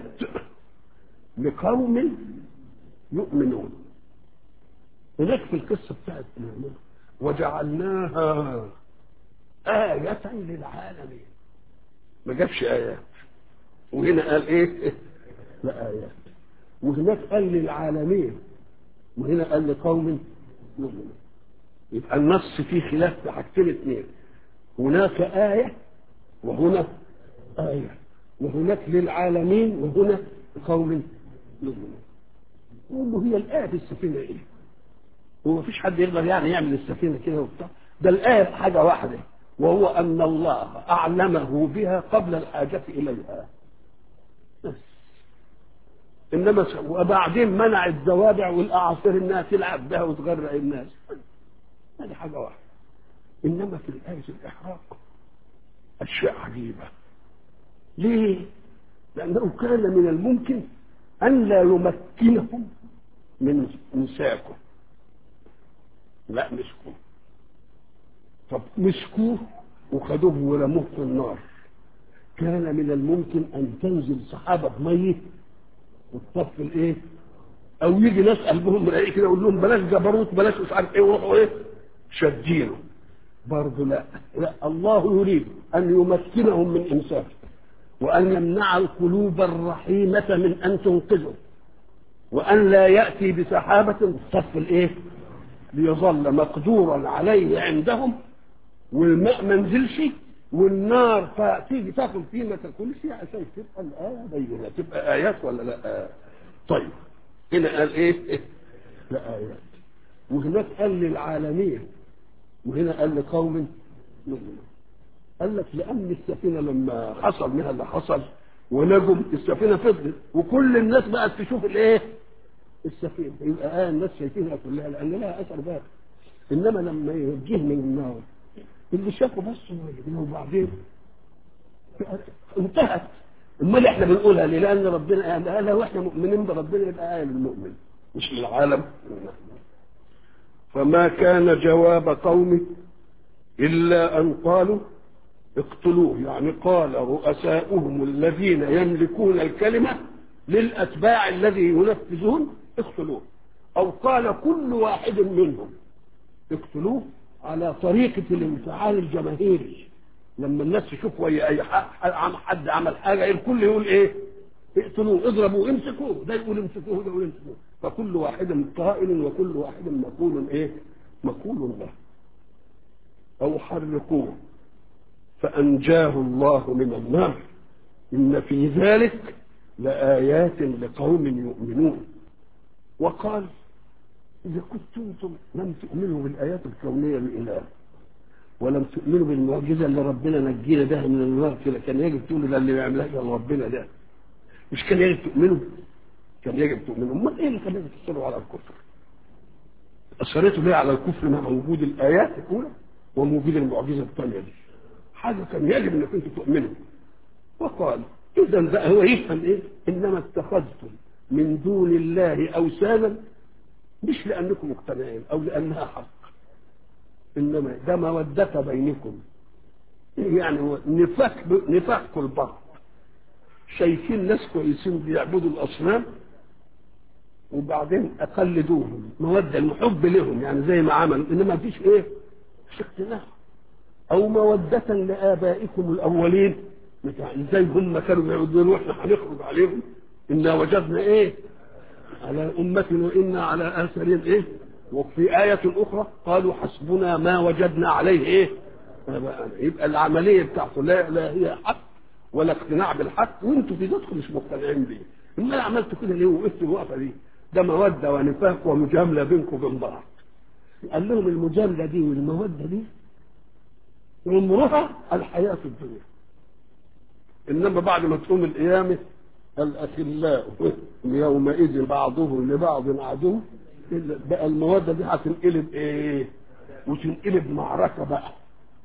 لقوم يؤمنون هناك في القصة بتاعت نعمة وجعلناها آية للعالمين ما جابش آيات وهنا قال إيه؟ لا آيات وهناك قال للعالمين وهنا قال لقوم يؤمنون يبقى النص فيه خلاف في حاجتين اثنين هناك آية وهنا آية وهناك للعالمين وهنا قوم يؤمنون يقول له هي الآية في السفينة إيه؟ هو مفيش حد يقدر يعني يعمل السفينة كده وبتاع ده الآية في حاجة واحدة وهو أن الله أعلمه بها قبل الحاجة إليها بس إنما وبعدين منع الزوابع والأعاصير إنها تلعب بها وتغرق الناس هذه حاجة واحدة إنما في الآية الإحراق أشياء عجيبة ليه؟ لأنه كان من الممكن أن لا يمكنهم من إمساكه لا مسكوه طب مسكوه وخدوه ورموه في النار كان من الممكن أن تنزل سحابة مية وتطفي الإيه؟ أو يجي ناس قلبهم رقيق كده يقول لهم بلاش جبروت بلاش مش عارف إيه وروحوا إيه؟ شادينه برضه لا لا الله يريد أن يمكنهم من إمساكه وأن يمنع القلوب الرحيمة من أن تنقذه وأن لا يأتي بسحابة تصف الإيه؟ ليظل مقدورا عليه عندهم والماء ما نزلش والنار فتيجي تاكل فيه ما تاكلش عشان تبقى الايه بينه تبقى ايات ولا لا طيب هنا قال ايه لا ايات وهناك قال للعالمين وهنا قال لقوم يؤمنون قال لك لان السفينه لما حصل منها اللي حصل ونجم السفينه فضلت وكل الناس بقت تشوف الايه السفينه يبقى آه الناس شايفينها كلها لان لها اثر بقى انما لما يوجه من النار اللي شافوا بس وبعدين انتهت امال احنا بنقولها ليه؟ لان ربنا قالها واحنا مؤمنين بربنا يبقى آية للمؤمن مش للعالم فما كان جواب قومه الا ان قالوا اقتلوه يعني قال رؤساؤهم الذين يملكون الكلمه للاتباع الذي ينفذون اقتلوه او قال كل واحد منهم اقتلوه على طريقة الانفعال الجماهيري لما الناس تشوف ويا اي حد عمل حاجة الكل يقول ايه اقتلوه اضربوا امسكوه ده يقول امسكوه ده يقول امسكوه فكل واحد قائل وكل واحد مقول ايه مقول له او حرقوه فانجاه الله من النار ان في ذلك لآيات لقوم يؤمنون وقال إذا كنتم لم تؤمنوا بالآيات الكونية للإله ولم تؤمنوا بالمعجزة اللي ربنا نجينا بها من النار كده كان يجب تقولوا ده اللي بيعملها إلا ربنا ده مش كان يجب تؤمنوا كان يجب تؤمنوا امال ايه اللي خلاكم تصروا على الكفر اصريتوا ليه على الكفر مع وجود الايات الاولى ووجود المعجزه الثانيه دي حاجه كان يجب انكم انتم تؤمنوا وقال اذا بقى هو يفهم ايه انما اتخذتم من دون الله اوثانا مش لانكم مقتنعين او لانها حق انما ده موده بينكم يعني نفاق نفاق البعض شايفين ناس كويسين بيعبدوا الاصنام وبعدين اقلدوهم موده المحب لهم يعني زي ما عملوا انما فيش ايه مش اقتناع او موده لابائكم الاولين ازاي هم كانوا بيعبدون واحنا هنخرج عليهم انا وجدنا ايه على أمة وإنا على آثارهم إيه وفي آية أخرى قالوا حسبنا ما وجدنا عليه إيه يبقى العملية بتاعته لا, لا هي حق ولا اقتناع بالحق وانتوا في ذاتكم مش مقتنعين بيه اما عملتوا كده ليه وقفتوا الوقفه دي ده موده ونفاق ومجامله بينكم وبين بعض قال لهم المجامله دي والموده دي عمرها الحياه في الدنيا انما بعد ما تقوم القيامه الأخلاء يومئذ بعضهم لبعض عدو بقى المودة دي هتنقلب إيه؟ وتنقلب معركة بقى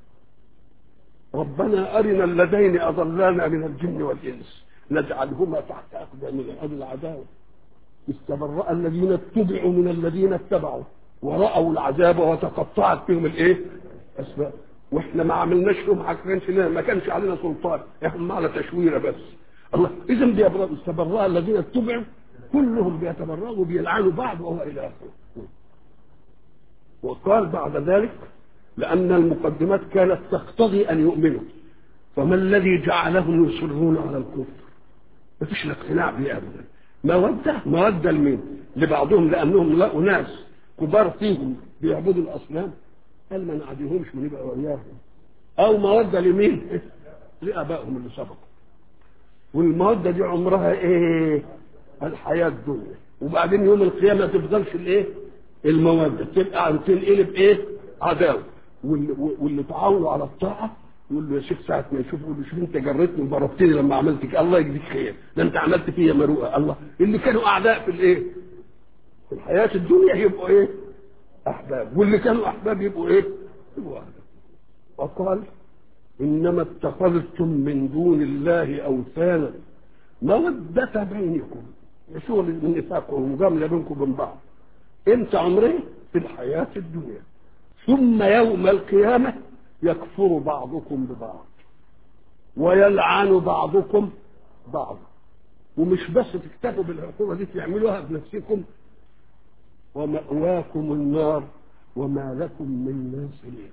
ربنا أرنا اللذين أضلانا من الجن والإنس نجعلهما تحت أقدامنا هذه العداوة استبرأ الذين اتبعوا من الذين اتبعوا ورأوا العذاب وتقطعت بهم الإيه؟ أسباب واحنا ما عملناش لهم ما كانش ما كانش علينا سلطان احنا على تشويره بس الله اذا بيبرأ استبرأ الذين اتبعوا كلهم بيتبرأوا وبيلعنوا بعض وهو الى اخره وقال بعد ذلك لان المقدمات كانت تقتضي ان يؤمنوا فما الذي جعلهم يصرون على الكفر ما فيش اقتناع به ابدا موده موده لمين لبعضهم لانهم لقوا ناس كبار فيهم بيعبدوا الاصنام قال ما نعديهمش ونبقى وياهم او موده لمين لابائهم اللي سبقوا والموده دي عمرها ايه الحياه الدنيا وبعدين يوم القيامه ما تفضلش الايه الموده تبقى تنقلب ايه عداوه واللي, واللي تعاونوا على الطاعه يقول له يا شيخ ساعه ما يشوف يقول له شوف انت جريتني وضربتني لما عملت كده الله يجزيك خير ده انت عملت فيا مروءه الله اللي كانوا اعداء في الايه في الحياه الدنيا يبقوا ايه احباب واللي كانوا احباب يبقوا ايه يبقوا احباب وقال انما اتخذتم من دون الله اوثانا موده بينكم شغل النفاق والمجامله بينكم وبين بعض انت عمري في الحياه الدنيا ثم يوم القيامه يكفر بعضكم ببعض ويلعن بعضكم بعضا ومش بس تكتفوا بالعقوبه دي تعملوها بنفسكم ومأواكم النار وما لكم من ناصرين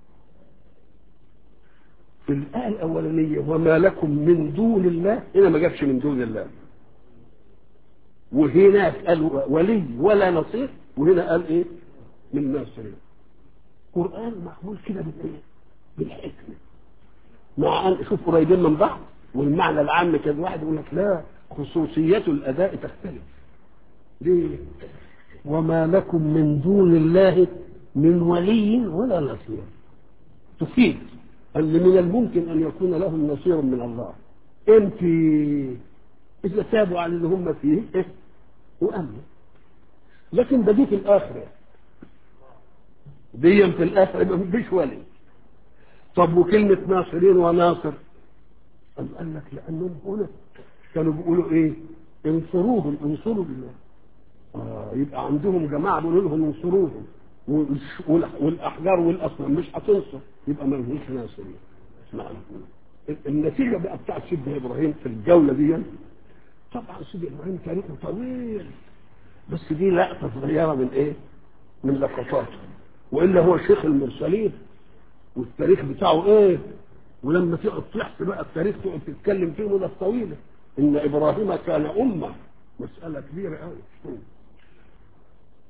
في الآية الأولانية وما لكم من دون الله هنا ما جابش من دون الله وهناك قال ولي ولا نصير وهنا قال ايه من ناصرين قرآن معمول كده بالايه بالحكمة مع ان شوف قريبين من بعض والمعنى العام كده واحد يقول لك لا خصوصية الاداء تختلف ليه وما لكم من دون الله من ولي ولا نصير تفيد ان من الممكن ان يكون لهم نصير من الله انت اذا تابوا على اللي هم فيه إيه؟ وامنوا لكن ده دي في الاخره دي في الاخره ما فيش ولي طب وكلمه ناصرين وناصر قال قال لك لانهم هنا كانوا بيقولوا ايه انصروهم انصروا الله آه يبقى عندهم جماعه بيقولوا لهم انصروهم والش- والأح- والاحجار والاصنام مش هتنصر يبقى ما لهمش ناصرين نعم النتيجه بقى بتاعت سيدنا ابراهيم في الجوله دي طبعا سيدنا ابراهيم تاريخه طويل بس دي لقطه صغيره من ايه؟ من لقطاته والا هو شيخ المرسلين والتاريخ بتاعه ايه؟ ولما تقعد تحكي بقى التاريخ تقعد تتكلم فيه مدة طويلة ان ابراهيم كان امه مسألة كبيرة قوي